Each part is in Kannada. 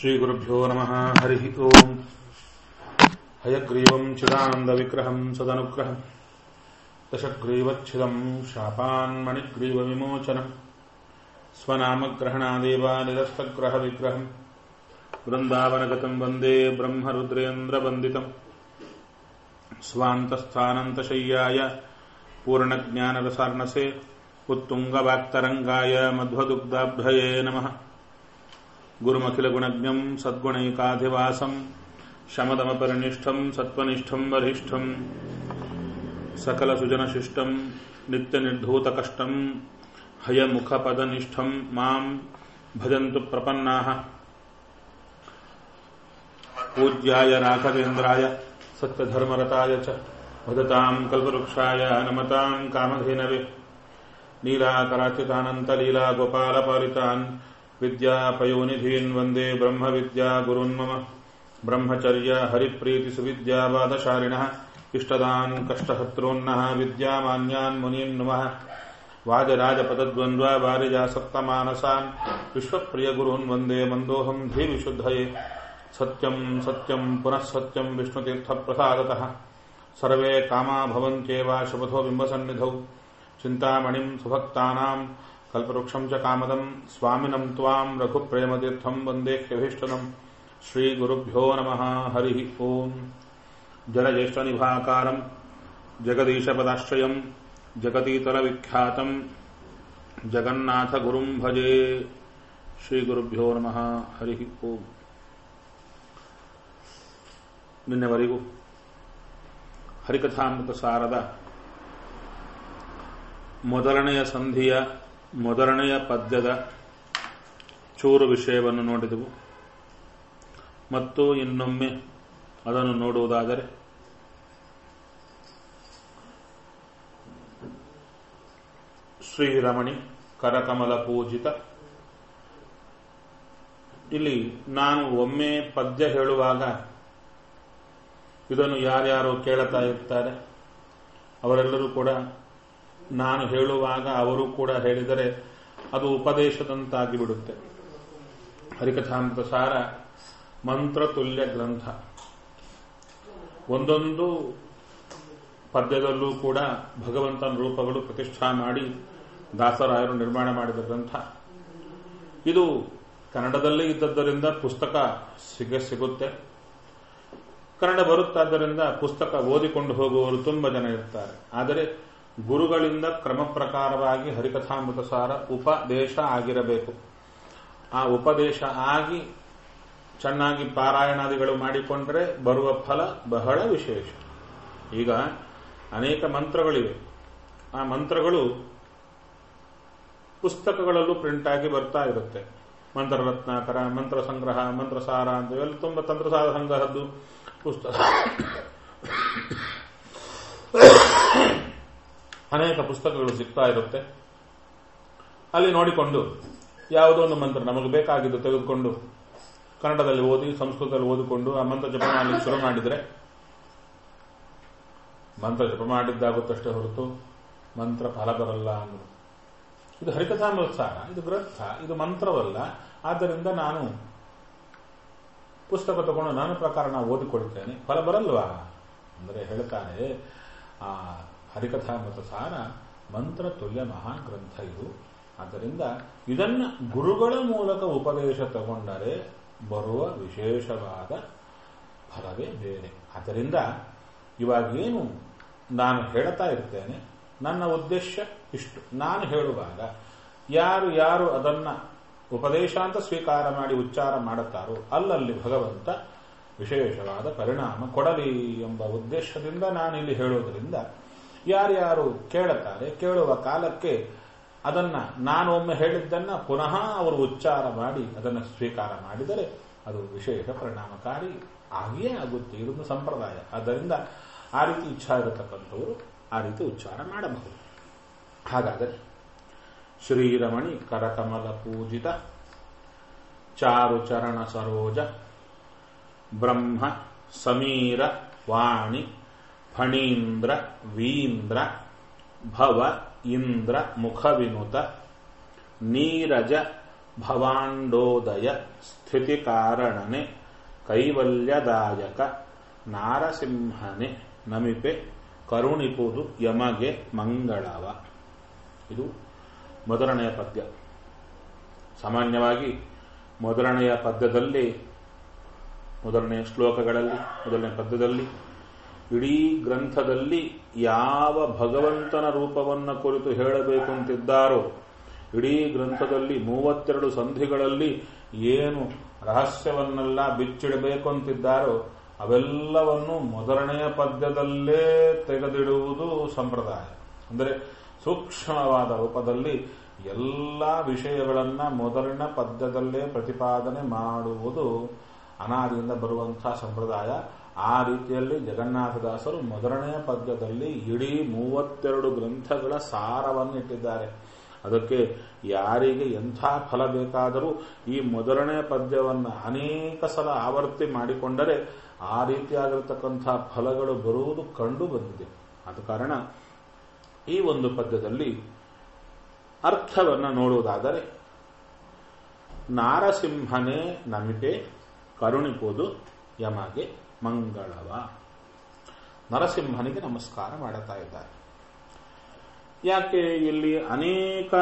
श्रीगुरुभ्यो नमः हरिः ओम् हयग्रीवम् चिदानन्दविग्रहम् सदनुग्रहम् दशग्रीवच्छिदम् शापान्मणिग्रीवविमोचनम् स्वनामग्रहणादेवानिरस्तग्रहविग्रहम् वृन्दावनगतम् वन्दे ब्रह्मरुद्रेन्द्रवन्दितम् स्वान्तस्थानन्तशय्याय पूर्णज्ञानरसार्णसे उत्तुङ्गवाक्तरङ्गाय मध्वदुग्धाभ्यये नमः गुरुमखिलगुणज्ञम् सद्गुणैकाधिवासम् शमदमपरिनिष्ठम् सत्त्वनिष्ठम् वरिष्ठम् सकलसुजनशिष्टम् नित्यनिर्धूतकष्टम् हयमुखपदनिष्ठम् माम् भजन्तु प्रपन्नाः पूज्याय राघवेन्द्राय सत्यधर्मरताय च भजताम् कल्पवृक्षाय नमताम् कामधेनवे नीलाकराचितानन्तलीलागोपालपालितान् विद्यापयोनिधीन् वन्दे ब्रह्मविद्या गुरुन्मम ब्रह्मचर्य हरिप्रीतिसुविद्यावादशालिनः इष्टदान् कष्टहत्रोन्नः विद्यामान्यान् मुनीन् नुमः वाजराजपदद्वन्द्वा वारिजासक्तमानसान् विश्वप्रियगुरून् वन्दे मन्दोऽहम् धीविशुद्धये सत्यम् सत्यम् पुनः सत्यम् विष्णुतीर्थप्रसादतः सर्वे कामा भवन्त्येव शपथो बिम्बसन्निधौ चिन्तामणिम् सुभक्तानाम् कल्पवृक्षम् च कामदम् स्वामिनम् त्वाम् रघुप्रेमतीर्थम् वन्देह्यभीष्टदम् श्रीगुरुभ्यो नमः हरिः ओम् जलज्येष्ठनिभाकारम् जगदीशपदाश्रयम् जगतीतलविख्यातम् जगन्नाथगुरुम् भजे ಶ್ರೀಗುರುಭ್ಯೋ ನಮಃ ಹರಿ ಓಂ ನಿನ್ನೆವರೆಗೂ ಹರಿಕಥಾಮೃತ ಸಾರದ ಮೊದಲನೆಯ ಸಂಧಿಯ ಮೊದಲನೆಯ ಪದ್ಯದ ಚೂರು ವಿಷಯವನ್ನು ನೋಡಿದೆವು ಮತ್ತು ಇನ್ನೊಮ್ಮೆ ಅದನ್ನು ನೋಡುವುದಾದರೆ ಶ್ರೀರಮಣಿ ಕರಕಮಲ ಪೂಜಿತ ಇಲ್ಲಿ ನಾನು ಒಮ್ಮೆ ಪದ್ಯ ಹೇಳುವಾಗ ಇದನ್ನು ಯಾರ್ಯಾರು ಕೇಳುತ್ತಾ ಇರ್ತಾರೆ ಅವರೆಲ್ಲರೂ ಕೂಡ ನಾನು ಹೇಳುವಾಗ ಅವರು ಕೂಡ ಹೇಳಿದರೆ ಅದು ಉಪದೇಶದಂತಾಗಿ ಬಿಡುತ್ತೆ ಹರಿಕಥಾಮೃತ ಸಾರ ಮಂತ್ರತುಲ್ಯ ಗ್ರಂಥ ಒಂದೊಂದು ಪದ್ಯದಲ್ಲೂ ಕೂಡ ಭಗವಂತನ ರೂಪಗಳು ಪ್ರತಿಷ್ಠಾ ಮಾಡಿ ದಾಸರಾಯರು ನಿರ್ಮಾಣ ಮಾಡಿದ ಗ್ರಂಥ ಇದು ಕನ್ನಡದಲ್ಲೇ ಇದ್ದದ್ದರಿಂದ ಪುಸ್ತಕ ಸಿಗ ಸಿಗುತ್ತೆ ಕನ್ನಡ ಬರುತ್ತಾದ್ದರಿಂದ ಪುಸ್ತಕ ಓದಿಕೊಂಡು ಹೋಗುವವರು ತುಂಬ ಜನ ಇರ್ತಾರೆ ಆದರೆ ಗುರುಗಳಿಂದ ಕ್ರಮ ಪ್ರಕಾರವಾಗಿ ಹರಿಕಥಾಮೃತ ಸಾರ ಉಪದೇಶ ಆಗಿರಬೇಕು ಆ ಉಪದೇಶ ಆಗಿ ಚೆನ್ನಾಗಿ ಪಾರಾಯಣಾದಿಗಳು ಮಾಡಿಕೊಂಡ್ರೆ ಬರುವ ಫಲ ಬಹಳ ವಿಶೇಷ ಈಗ ಅನೇಕ ಮಂತ್ರಗಳಿವೆ ಆ ಮಂತ್ರಗಳು ಪುಸ್ತಕಗಳಲ್ಲೂ ಪ್ರಿಂಟ್ ಆಗಿ ಬರ್ತಾ ಇರುತ್ತೆ ಮಂತ್ರರತ್ನಾಕರ ಮಂತ್ರ ಸಂಗ್ರಹ ಮಂತ್ರಸಾರ ಅಂತ ಇವೆಲ್ಲ ತುಂಬ ತಂತ್ರಸಾರ ಸಂಗ್ರಹದ್ದು ಪುಸ್ತಕ ಅನೇಕ ಪುಸ್ತಕಗಳು ಸಿಗ್ತಾ ಇರುತ್ತೆ ಅಲ್ಲಿ ನೋಡಿಕೊಂಡು ಯಾವುದೋ ಒಂದು ಮಂತ್ರ ನಮಗೆ ಬೇಕಾಗಿದ್ದು ತೆಗೆದುಕೊಂಡು ಕನ್ನಡದಲ್ಲಿ ಓದಿ ಸಂಸ್ಕೃತದಲ್ಲಿ ಓದಿಕೊಂಡು ಆ ಮಂತ್ರ ಜಪ ಮಾಡಲಿಕ್ಕೆ ಶುರು ಮಾಡಿದರೆ ಮಂತ್ರ ಜಪ ಮಾಡಿದ್ದಾಗುತ್ತಷ್ಟೇ ಹೊರತು ಮಂತ್ರ ಫಲ ಬರಲ್ಲ ಅನ್ನೋದು ಇದು ಹರಿಕಥಾಮೃತ್ಸಾರ ಇದು ಗ್ರಂಥ ಇದು ಮಂತ್ರವಲ್ಲ ಆದ್ದರಿಂದ ನಾನು ಪುಸ್ತಕ ತಗೊಂಡು ನನ್ನ ಪ್ರಕಾರ ನಾವು ಓದಿಕೊಳ್ತೇನೆ ಫಲ ಬರಲ್ವಾ ಅಂದರೆ ಹೇಳ್ತಾರೆ ಆ ಹರಿಕಥಾಮೃತ ಸಾರ ಮಂತ್ರ ತುಲ್ಯ ಮಹಾನ್ ಗ್ರಂಥ ಇದು ಆದ್ದರಿಂದ ಇದನ್ನ ಗುರುಗಳ ಮೂಲಕ ಉಪದೇಶ ತಗೊಂಡರೆ ಬರುವ ವಿಶೇಷವಾದ ಫಲವೇ ಬೇರೆ ಆದ್ದರಿಂದ ಇವಾಗೇನು ನಾನು ಹೇಳ್ತಾ ಇರ್ತೇನೆ ನನ್ನ ಉದ್ದೇಶ ಇಷ್ಟು ನಾನು ಹೇಳುವಾಗ ಯಾರು ಯಾರು ಅದನ್ನ ಉಪದೇಶ ಅಂತ ಸ್ವೀಕಾರ ಮಾಡಿ ಉಚ್ಚಾರ ಮಾಡುತ್ತಾರೋ ಅಲ್ಲಲ್ಲಿ ಭಗವಂತ ವಿಶೇಷವಾದ ಪರಿಣಾಮ ಕೊಡಲಿ ಎಂಬ ಉದ್ದೇಶದಿಂದ ನಾನು ಇಲ್ಲಿ ಹೇಳೋದ್ರಿಂದ ಯಾರ್ಯಾರು ಕೇಳುತ್ತಾರೆ ಕೇಳುವ ಕಾಲಕ್ಕೆ ಅದನ್ನ ನಾನು ಒಮ್ಮೆ ಹೇಳಿದ್ದನ್ನ ಪುನಃ ಅವರು ಉಚ್ಚಾರ ಮಾಡಿ ಅದನ್ನು ಸ್ವೀಕಾರ ಮಾಡಿದರೆ ಅದು ವಿಶೇಷ ಪರಿಣಾಮಕಾರಿ ಆಗಿಯೇ ಆಗುತ್ತೆ ಇದೊಂದು ಸಂಪ್ರದಾಯ ಆದ್ದರಿಂದ ಆ ರೀತಿ ಇಚ್ಛಾ ಇರತಕ್ಕಂಥವರು ಆ ರೀತಿ ಉಚ್ಚಾರ ಮಾಡಬಹುದು ಹಾಗಾದರೆ ಶ್ರೀರಮಣಿ ಕರಕಮಲ ಪೂಜಿತ ಚಾರು ಚರಣ ಸರೋಜ ಬ್ರಹ್ಮ ಸಮೀರ ವಾಣಿ ಫಣೀಂದ್ರ ವೀಂದ್ರ ಭವ ಇಂದ್ರ ಮುಖವಿನುತ ನೀರಜ ಭವಾಂಡೋದಯ ಸ್ಥಿತಿ ಕಾರಣನೆ ಕೈವಲ್ಯದಾಯಕ ನಾರಸಿಂಹನೆ ನಮಿಪೆ ಕರುಣಿಪುದು ಯಮಗೆ ಮಂಗಳವ ಇದು ಮೊದಲನೆಯ ಪದ್ಯ ಸಾಮಾನ್ಯವಾಗಿ ಮೊದಲನೆಯ ಪದ್ಯದಲ್ಲಿ ಮೊದಲನೆಯ ಶ್ಲೋಕಗಳಲ್ಲಿ ಮೊದಲನೇ ಪದ್ಯದಲ್ಲಿ ಇಡೀ ಗ್ರಂಥದಲ್ಲಿ ಯಾವ ಭಗವಂತನ ರೂಪವನ್ನು ಕುರಿತು ಹೇಳಬೇಕು ಅಂತಿದ್ದಾರೋ ಇಡೀ ಗ್ರಂಥದಲ್ಲಿ ಮೂವತ್ತೆರಡು ಸಂಧಿಗಳಲ್ಲಿ ಏನು ರಹಸ್ಯವನ್ನೆಲ್ಲ ಬಿಚ್ಚಿಡಬೇಕು ಅಂತಿದ್ದಾರೋ ಅವೆಲ್ಲವನ್ನು ಮೊದಲನೆಯ ಪದ್ಯದಲ್ಲೇ ತೆಗೆದಿಡುವುದು ಸಂಪ್ರದಾಯ ಅಂದರೆ ಸೂಕ್ಷ್ಮವಾದ ರೂಪದಲ್ಲಿ ಎಲ್ಲ ವಿಷಯಗಳನ್ನ ಮೊದಲಿನ ಪದ್ಯದಲ್ಲೇ ಪ್ರತಿಪಾದನೆ ಮಾಡುವುದು ಅನಾದಿಯಿಂದ ಬರುವಂತಹ ಸಂಪ್ರದಾಯ ಆ ರೀತಿಯಲ್ಲಿ ಜಗನ್ನಾಥದಾಸರು ಮೊದಲನೆಯ ಪದ್ಯದಲ್ಲಿ ಇಡೀ ಮೂವತ್ತೆರಡು ಗ್ರಂಥಗಳ ಸಾರವನ್ನು ಇಟ್ಟಿದ್ದಾರೆ ಅದಕ್ಕೆ ಯಾರಿಗೆ ಎಂಥ ಫಲ ಬೇಕಾದರೂ ಈ ಮೊದಲನೇ ಪದ್ಯವನ್ನು ಅನೇಕ ಸಲ ಆವರ್ತಿ ಮಾಡಿಕೊಂಡರೆ ಆ ರೀತಿಯಾಗಿರತಕ್ಕಂಥ ಫಲಗಳು ಬರುವುದು ಕಂಡು ಬಂದಿದೆ ಆದ ಕಾರಣ ಈ ಒಂದು ಪದ್ಯದಲ್ಲಿ ಅರ್ಥವನ್ನು ನೋಡುವುದಾದರೆ ನಾರಸಿಂಹನೇ ನಮಿಪೆ ಕರುಣಿಪುದು ಯಮಗೆ ಮಂಗಳವ ನರಸಿಂಹನಿಗೆ ನಮಸ್ಕಾರ ಮಾಡುತ್ತಾ ಇದ್ದಾರೆ ಯಾಕೆ ಇಲ್ಲಿ ಅನೇಕ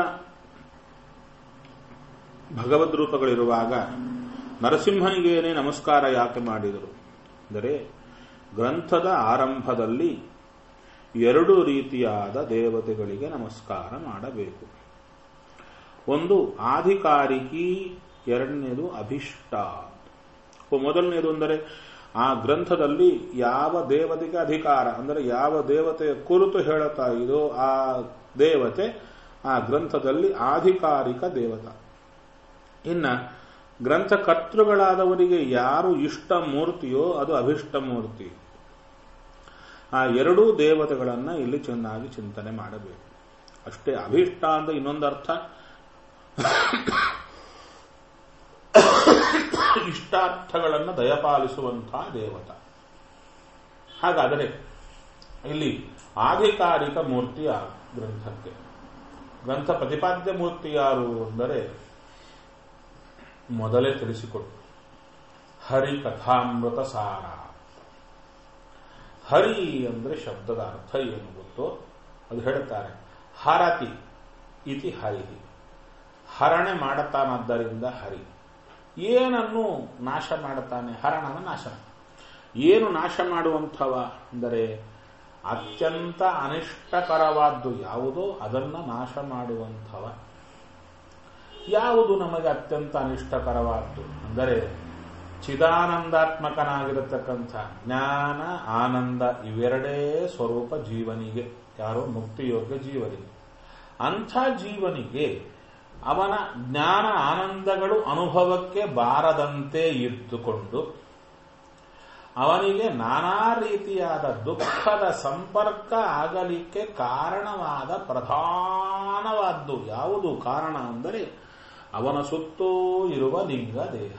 ಭಗವದ್ ರೂಪಗಳಿರುವಾಗ ನರಸಿಂಹನಿಗೇನೆ ನಮಸ್ಕಾರ ಯಾಕೆ ಮಾಡಿದರು ಅಂದರೆ ಗ್ರಂಥದ ಆರಂಭದಲ್ಲಿ ಎರಡು ರೀತಿಯಾದ ದೇವತೆಗಳಿಗೆ ನಮಸ್ಕಾರ ಮಾಡಬೇಕು ಒಂದು ಆಧಿಕಾರಿಕಿ ಎರಡನೇದು ಅಭಿಷ್ಟ ಮೊದಲನೇದು ಅಂದರೆ ಆ ಗ್ರಂಥದಲ್ಲಿ ಯಾವ ದೇವತೆಗೆ ಅಧಿಕಾರ ಅಂದರೆ ಯಾವ ದೇವತೆಯ ಕುರಿತು ಹೇಳುತ್ತಾ ಇದೋ ಆ ದೇವತೆ ಆ ಗ್ರಂಥದಲ್ಲಿ ಆಧಿಕಾರಿಕ ದೇವತ ಇನ್ನ ಗ್ರಂಥಕರ್ತೃಗಳಾದವರಿಗೆ ಯಾರು ಇಷ್ಟ ಮೂರ್ತಿಯೋ ಅದು ಅಭಿಷ್ಟ ಮೂರ್ತಿ ಆ ಎರಡೂ ದೇವತೆಗಳನ್ನ ಇಲ್ಲಿ ಚೆನ್ನಾಗಿ ಚಿಂತನೆ ಮಾಡಬೇಕು ಅಷ್ಟೇ ಅಭಿಷ್ಟ ಅಂದ್ರೆ ಇನ್ನೊಂದು ಅರ್ಥ ಇಷ್ಟಾರ್ಥಗಳನ್ನು ದಯಪಾಲಿಸುವಂತಹ ದೇವತ ಹಾಗಾದರೆ ಇಲ್ಲಿ ಆಧಿಕಾರಿಕ ಮೂರ್ತಿ ಯಾರು ಗ್ರಂಥಕ್ಕೆ ಗ್ರಂಥ ಪ್ರತಿಪಾದ್ಯ ಮೂರ್ತಿ ಯಾರು ಅಂದರೆ ಮೊದಲೇ ತಿಳಿಸಿಕೊಟ್ಟು ಹರಿ ಕಥಾಮೃತ ಸಾರ ಹರಿ ಅಂದ್ರೆ ಶಬ್ದದ ಅರ್ಥ ಏನು ಗೊತ್ತೋ ಅದು ಹೇಳುತ್ತಾರೆ ಹರತಿ ಇತಿ ಹರಿ ಹರಣೆ ಮಾಡುತ್ತಾನಾದ್ದರಿಂದ ಹರಿ ಏನನ್ನು ನಾಶ ಮಾಡುತ್ತಾನೆ ಹರಣನ ನಾಶನ ಏನು ನಾಶ ಮಾಡುವಂಥವ ಅಂದರೆ ಅತ್ಯಂತ ಅನಿಷ್ಟಕರವಾದ್ದು ಯಾವುದೋ ಅದನ್ನ ನಾಶ ಮಾಡುವಂಥವ ಯಾವುದು ನಮಗೆ ಅತ್ಯಂತ ಅನಿಷ್ಟಕರವಾದ್ದು ಅಂದರೆ ಚಿದಾನಂದಾತ್ಮಕನಾಗಿರತಕ್ಕಂಥ ಜ್ಞಾನ ಆನಂದ ಇವೆರಡೇ ಸ್ವರೂಪ ಜೀವನಿಗೆ ಯಾರೋ ಮುಕ್ತಿಯೋಗ್ಯ ಜೀವನಿಗೆ ಅಂಥ ಜೀವನಿಗೆ ಅವನ ಜ್ಞಾನ ಆನಂದಗಳು ಅನುಭವಕ್ಕೆ ಬಾರದಂತೆ ಇದ್ದುಕೊಂಡು ಅವನಿಗೆ ನಾನಾ ರೀತಿಯಾದ ದುಃಖದ ಸಂಪರ್ಕ ಆಗಲಿಕ್ಕೆ ಕಾರಣವಾದ ಪ್ರಧಾನವಾದ್ದು ಯಾವುದು ಕಾರಣ ಅಂದರೆ ಅವನ ಸುತ್ತೂ ಇರುವ ಲಿಂಗ ದೇಹ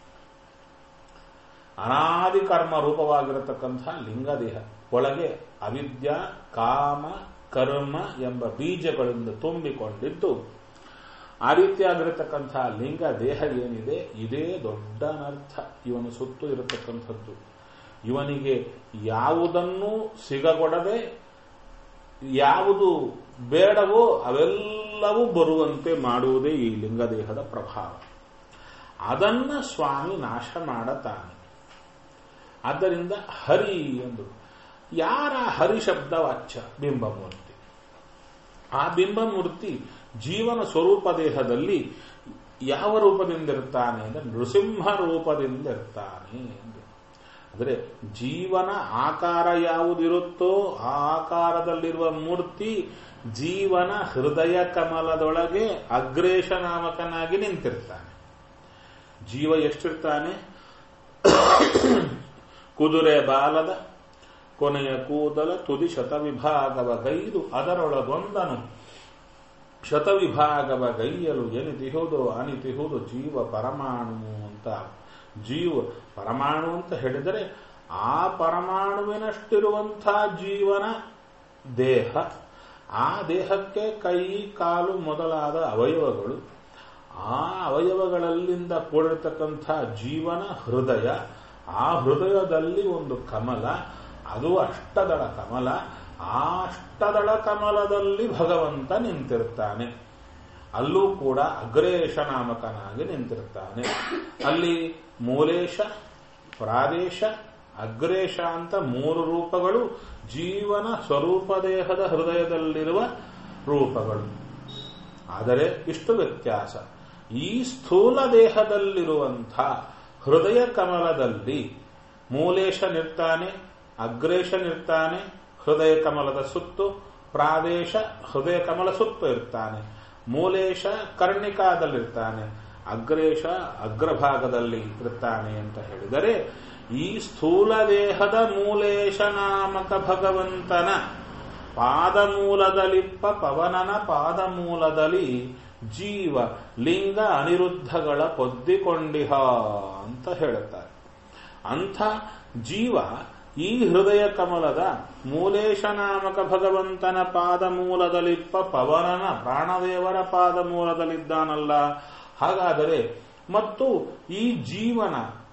ಅನಾದಿ ಕರ್ಮ ರೂಪವಾಗಿರತಕ್ಕಂಥ ಲಿಂಗ ದೇಹ ಒಳಗೆ ಅವಿದ್ಯ ಕಾಮ ಕರ್ಮ ಎಂಬ ಬೀಜಗಳಿಂದ ತುಂಬಿಕೊಂಡಿದ್ದು ಆ ರೀತಿಯಾಗಿರತಕ್ಕಂಥ ಲಿಂಗ ದೇಹ ಏನಿದೆ ಇದೇ ದೊಡ್ಡ ಅನರ್ಥ ಇವನು ಸುತ್ತು ಇರತಕ್ಕಂಥದ್ದು ಇವನಿಗೆ ಯಾವುದನ್ನು ಸಿಗಗೊಡದೆ ಯಾವುದು ಬೇಡವೋ ಅವೆಲ್ಲವೂ ಬರುವಂತೆ ಮಾಡುವುದೇ ಈ ಲಿಂಗದೇಹದ ಪ್ರಭಾವ ಅದನ್ನ ಸ್ವಾಮಿ ನಾಶ ಮಾಡತಾನೆ ಆದ್ದರಿಂದ ಹರಿ ಎಂದು ಯಾರ ಹರಿ ಶಬ್ದ ವಾಚ್ಯ ಬಿಂಬಮೂರ್ತಿ ಆ ಬಿಂಬಮೂರ್ತಿ ಜೀವನ ಸ್ವರೂಪ ದೇಹದಲ್ಲಿ ಯಾವ ರೂಪದಿಂದಿರ್ತಾನೆ ಅಂದರೆ ನೃಸಿಂಹ ರೂಪದಿಂದಿರ್ತಾನೆ ಎಂದು ಅಂದರೆ ಜೀವನ ಆಕಾರ ಯಾವುದಿರುತ್ತೋ ಆ ಆಕಾರದಲ್ಲಿರುವ ಮೂರ್ತಿ ಜೀವನ ಹೃದಯ ಕಮಲದೊಳಗೆ ಅಗ್ರೇಶ ನಾಮಕನಾಗಿ ನಿಂತಿರ್ತಾನೆ ಜೀವ ಎಷ್ಟಿರ್ತಾನೆ ಕುದುರೆ ಬಾಲದ ಕೊನೆಯ ಕೂದಲ ತುದಿ ಶತವಿಭಾಗವ ಗೈದು ಅದರೊಳಗೊಂದನು ಶತವಿಭಾಗವ ಗೈಯಲು ಎನಿತಿಹುದು ಅನಿತಿಹುದು ಜೀವ ಪರಮಾಣು ಅಂತ ಜೀವ ಪರಮಾಣು ಅಂತ ಹೇಳಿದರೆ ಆ ಪರಮಾಣುವಿನಷ್ಟಿರುವಂಥ ಜೀವನ ದೇಹ ಆ ದೇಹಕ್ಕೆ ಕೈ ಕಾಲು ಮೊದಲಾದ ಅವಯವಗಳು ಆ ಅವಯವಗಳಲ್ಲಿಂದ ಕೂಡಿರ್ತಕ್ಕಂಥ ಜೀವನ ಹೃದಯ ಆ ಹೃದಯದಲ್ಲಿ ಒಂದು ಕಮಲ ಅದು ಅಷ್ಟದಳ ಕಮಲ ಆ ಅಷ್ಟದಳ ಕಮಲದಲ್ಲಿ ಭಗವಂತ ನಿಂತಿರ್ತಾನೆ ಅಲ್ಲೂ ಕೂಡ ಅಗ್ರೇಶ ನಾಮಕನಾಗಿ ನಿಂತಿರ್ತಾನೆ ಅಲ್ಲಿ ಮೂಲೇಶ ಪ್ರಾದೇಶ ಅಗ್ರೇಶ ಅಂತ ಮೂರು ರೂಪಗಳು ಜೀವನ ಸ್ವರೂಪ ದೇಹದ ಹೃದಯದಲ್ಲಿರುವ ರೂಪಗಳು ಆದರೆ ಇಷ್ಟು ವ್ಯತ್ಯಾಸ ಈ ಸ್ಥೂಲ ದೇಹದಲ್ಲಿರುವಂಥ ಹೃದಯ ಕಮಲದಲ್ಲಿ ಮೂಲೇಶನಿರ್ತಾನೆ ಅಗ್ರೇಶನಿರ್ತಾನೆ ಹೃದಯ ಕಮಲದ ಸುತ್ತು ಪ್ರಾದೇಶ ಹೃದಯ ಕಮಲ ಸುತ್ತು ಇರ್ತಾನೆ ಮೂಲೇಶ ಕರ್ಣಿಕಾದಲ್ಲಿರ್ತಾನೆ ಅಗ್ರೇಶ ಅಗ್ರಭಾಗದಲ್ಲಿ ಇರ್ತಾನೆ ಅಂತ ಹೇಳಿದರೆ ಈ ಸ್ಥೂಲ ದೇಹದ ಮೂಲೇಶ ನಾಮಕ ಭಗವಂತನ ಪಾದಮೂಲದಲ್ಲಿಪ್ಪ ಪವನನ ಪಾದಮೂಲದಲ್ಲಿ ಜೀವ ಲಿಂಗ ಅನಿರುದ್ಧಗಳ ಪೊದ್ದಿಕೊಂಡಿಹ ಅಂತ ಹೇಳುತ್ತಾರೆ ಅಂಥ ಜೀವ ಈ ಹೃದಯ ಕಮಲದ ಮೂಲೇಶ ನಾಮಕ ಭಗವಂತನ ಪಾದಮೂಲದಲ್ಲಿಪ್ಪ ಪವನನ ಪ್ರಾಣದೇವರ ಪಾದಮೂಲದಲ್ಲಿದ್ದಾನಲ್ಲ ಹಾಗಾದರೆ ಮತ್ತು ಈ ಜೀವನ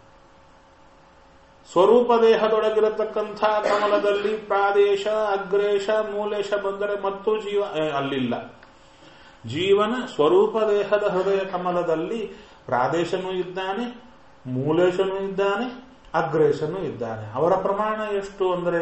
ಸ್ವರೂಪ ದೇಹದೊಳಗಿರತಕ್ಕಂಥ ಕಮಲದಲ್ಲಿ ಪ್ರಾದೇಶ ಅಗ್ರೇಶ ಮೂಲೇಶ ಬಂದರೆ ಮತ್ತು ಜೀವ ಅಲ್ಲಿಲ್ಲ ಜೀವನ ಸ್ವರೂಪ ದೇಹದ ಹೃದಯ ಕಮಲದಲ್ಲಿ ಪ್ರಾದೇಶನೂ ಇದ್ದಾನೆ ಮೂಲೇಶನೂ ಇದ್ದಾನೆ ಅಗ್ರೇಶನೂ ಇದ್ದಾನೆ ಅವರ ಪ್ರಮಾಣ ಎಷ್ಟು ಅಂದರೆ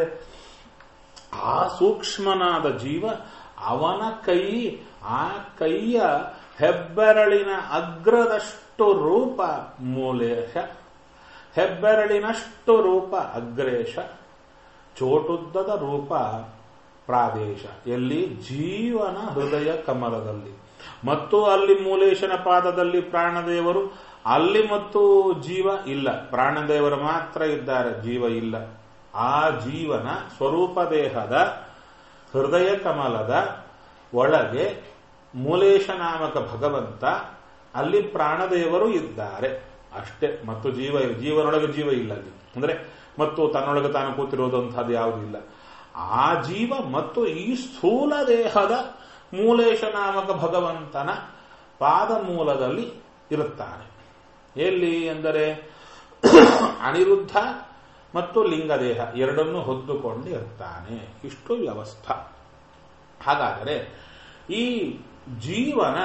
ಆ ಸೂಕ್ಷ್ಮನಾದ ಜೀವ ಅವನ ಕೈ ಆ ಕೈಯ ಹೆಬ್ಬೆರಳಿನ ಅಗ್ರದಷ್ಟು ರೂಪ ಮೂಲೇಶ ಹೆಬ್ಬೆರಳಿನಷ್ಟು ರೂಪ ಅಗ್ರೇಶ ಚೋಟುದ್ದದ ರೂಪ ಪ್ರಾದೇಶ ಎಲ್ಲಿ ಜೀವನ ಹೃದಯ ಕಮಲದಲ್ಲಿ ಮತ್ತು ಅಲ್ಲಿ ಮೂಲೇಶನ ಪಾದದಲ್ಲಿ ಪ್ರಾಣದೇವರು ಅಲ್ಲಿ ಮತ್ತು ಜೀವ ಇಲ್ಲ ಪ್ರಾಣದೇವರು ಮಾತ್ರ ಇದ್ದಾರೆ ಜೀವ ಇಲ್ಲ ಆ ಜೀವನ ಸ್ವರೂಪ ದೇಹದ ಹೃದಯ ಕಮಲದ ಒಳಗೆ ಮೂಲೇಶ ನಾಮಕ ಭಗವಂತ ಅಲ್ಲಿ ಪ್ರಾಣದೇವರು ಇದ್ದಾರೆ ಅಷ್ಟೇ ಮತ್ತು ಜೀವ ಜೀವನೊಳಗೆ ಜೀವ ಇಲ್ಲ ಅಲ್ಲಿ ಅಂದ್ರೆ ಮತ್ತು ತನ್ನೊಳಗೆ ತಾನು ಕೂತಿರೋದು ಅಂತಹದ್ದು ಯಾವುದಿಲ್ಲ ಆ ಜೀವ ಮತ್ತು ಈ ಸ್ಥೂಲ ದೇಹದ ಮೂಲೇಶ ನಾಮಕ ಭಗವಂತನ ಪಾದ ಮೂಲದಲ್ಲಿ ಇರುತ್ತಾನೆ ಎಲ್ಲಿ ಎಂದರೆ ಅನಿರುದ್ಧ ಮತ್ತು ಲಿಂಗದೇಹ ಎರಡನ್ನೂ ಹೊದ್ದುಕೊಂಡು ಇರ್ತಾನೆ ಇಷ್ಟು ವ್ಯವಸ್ಥಾ ಹಾಗಾದರೆ ಈ ಜೀವನ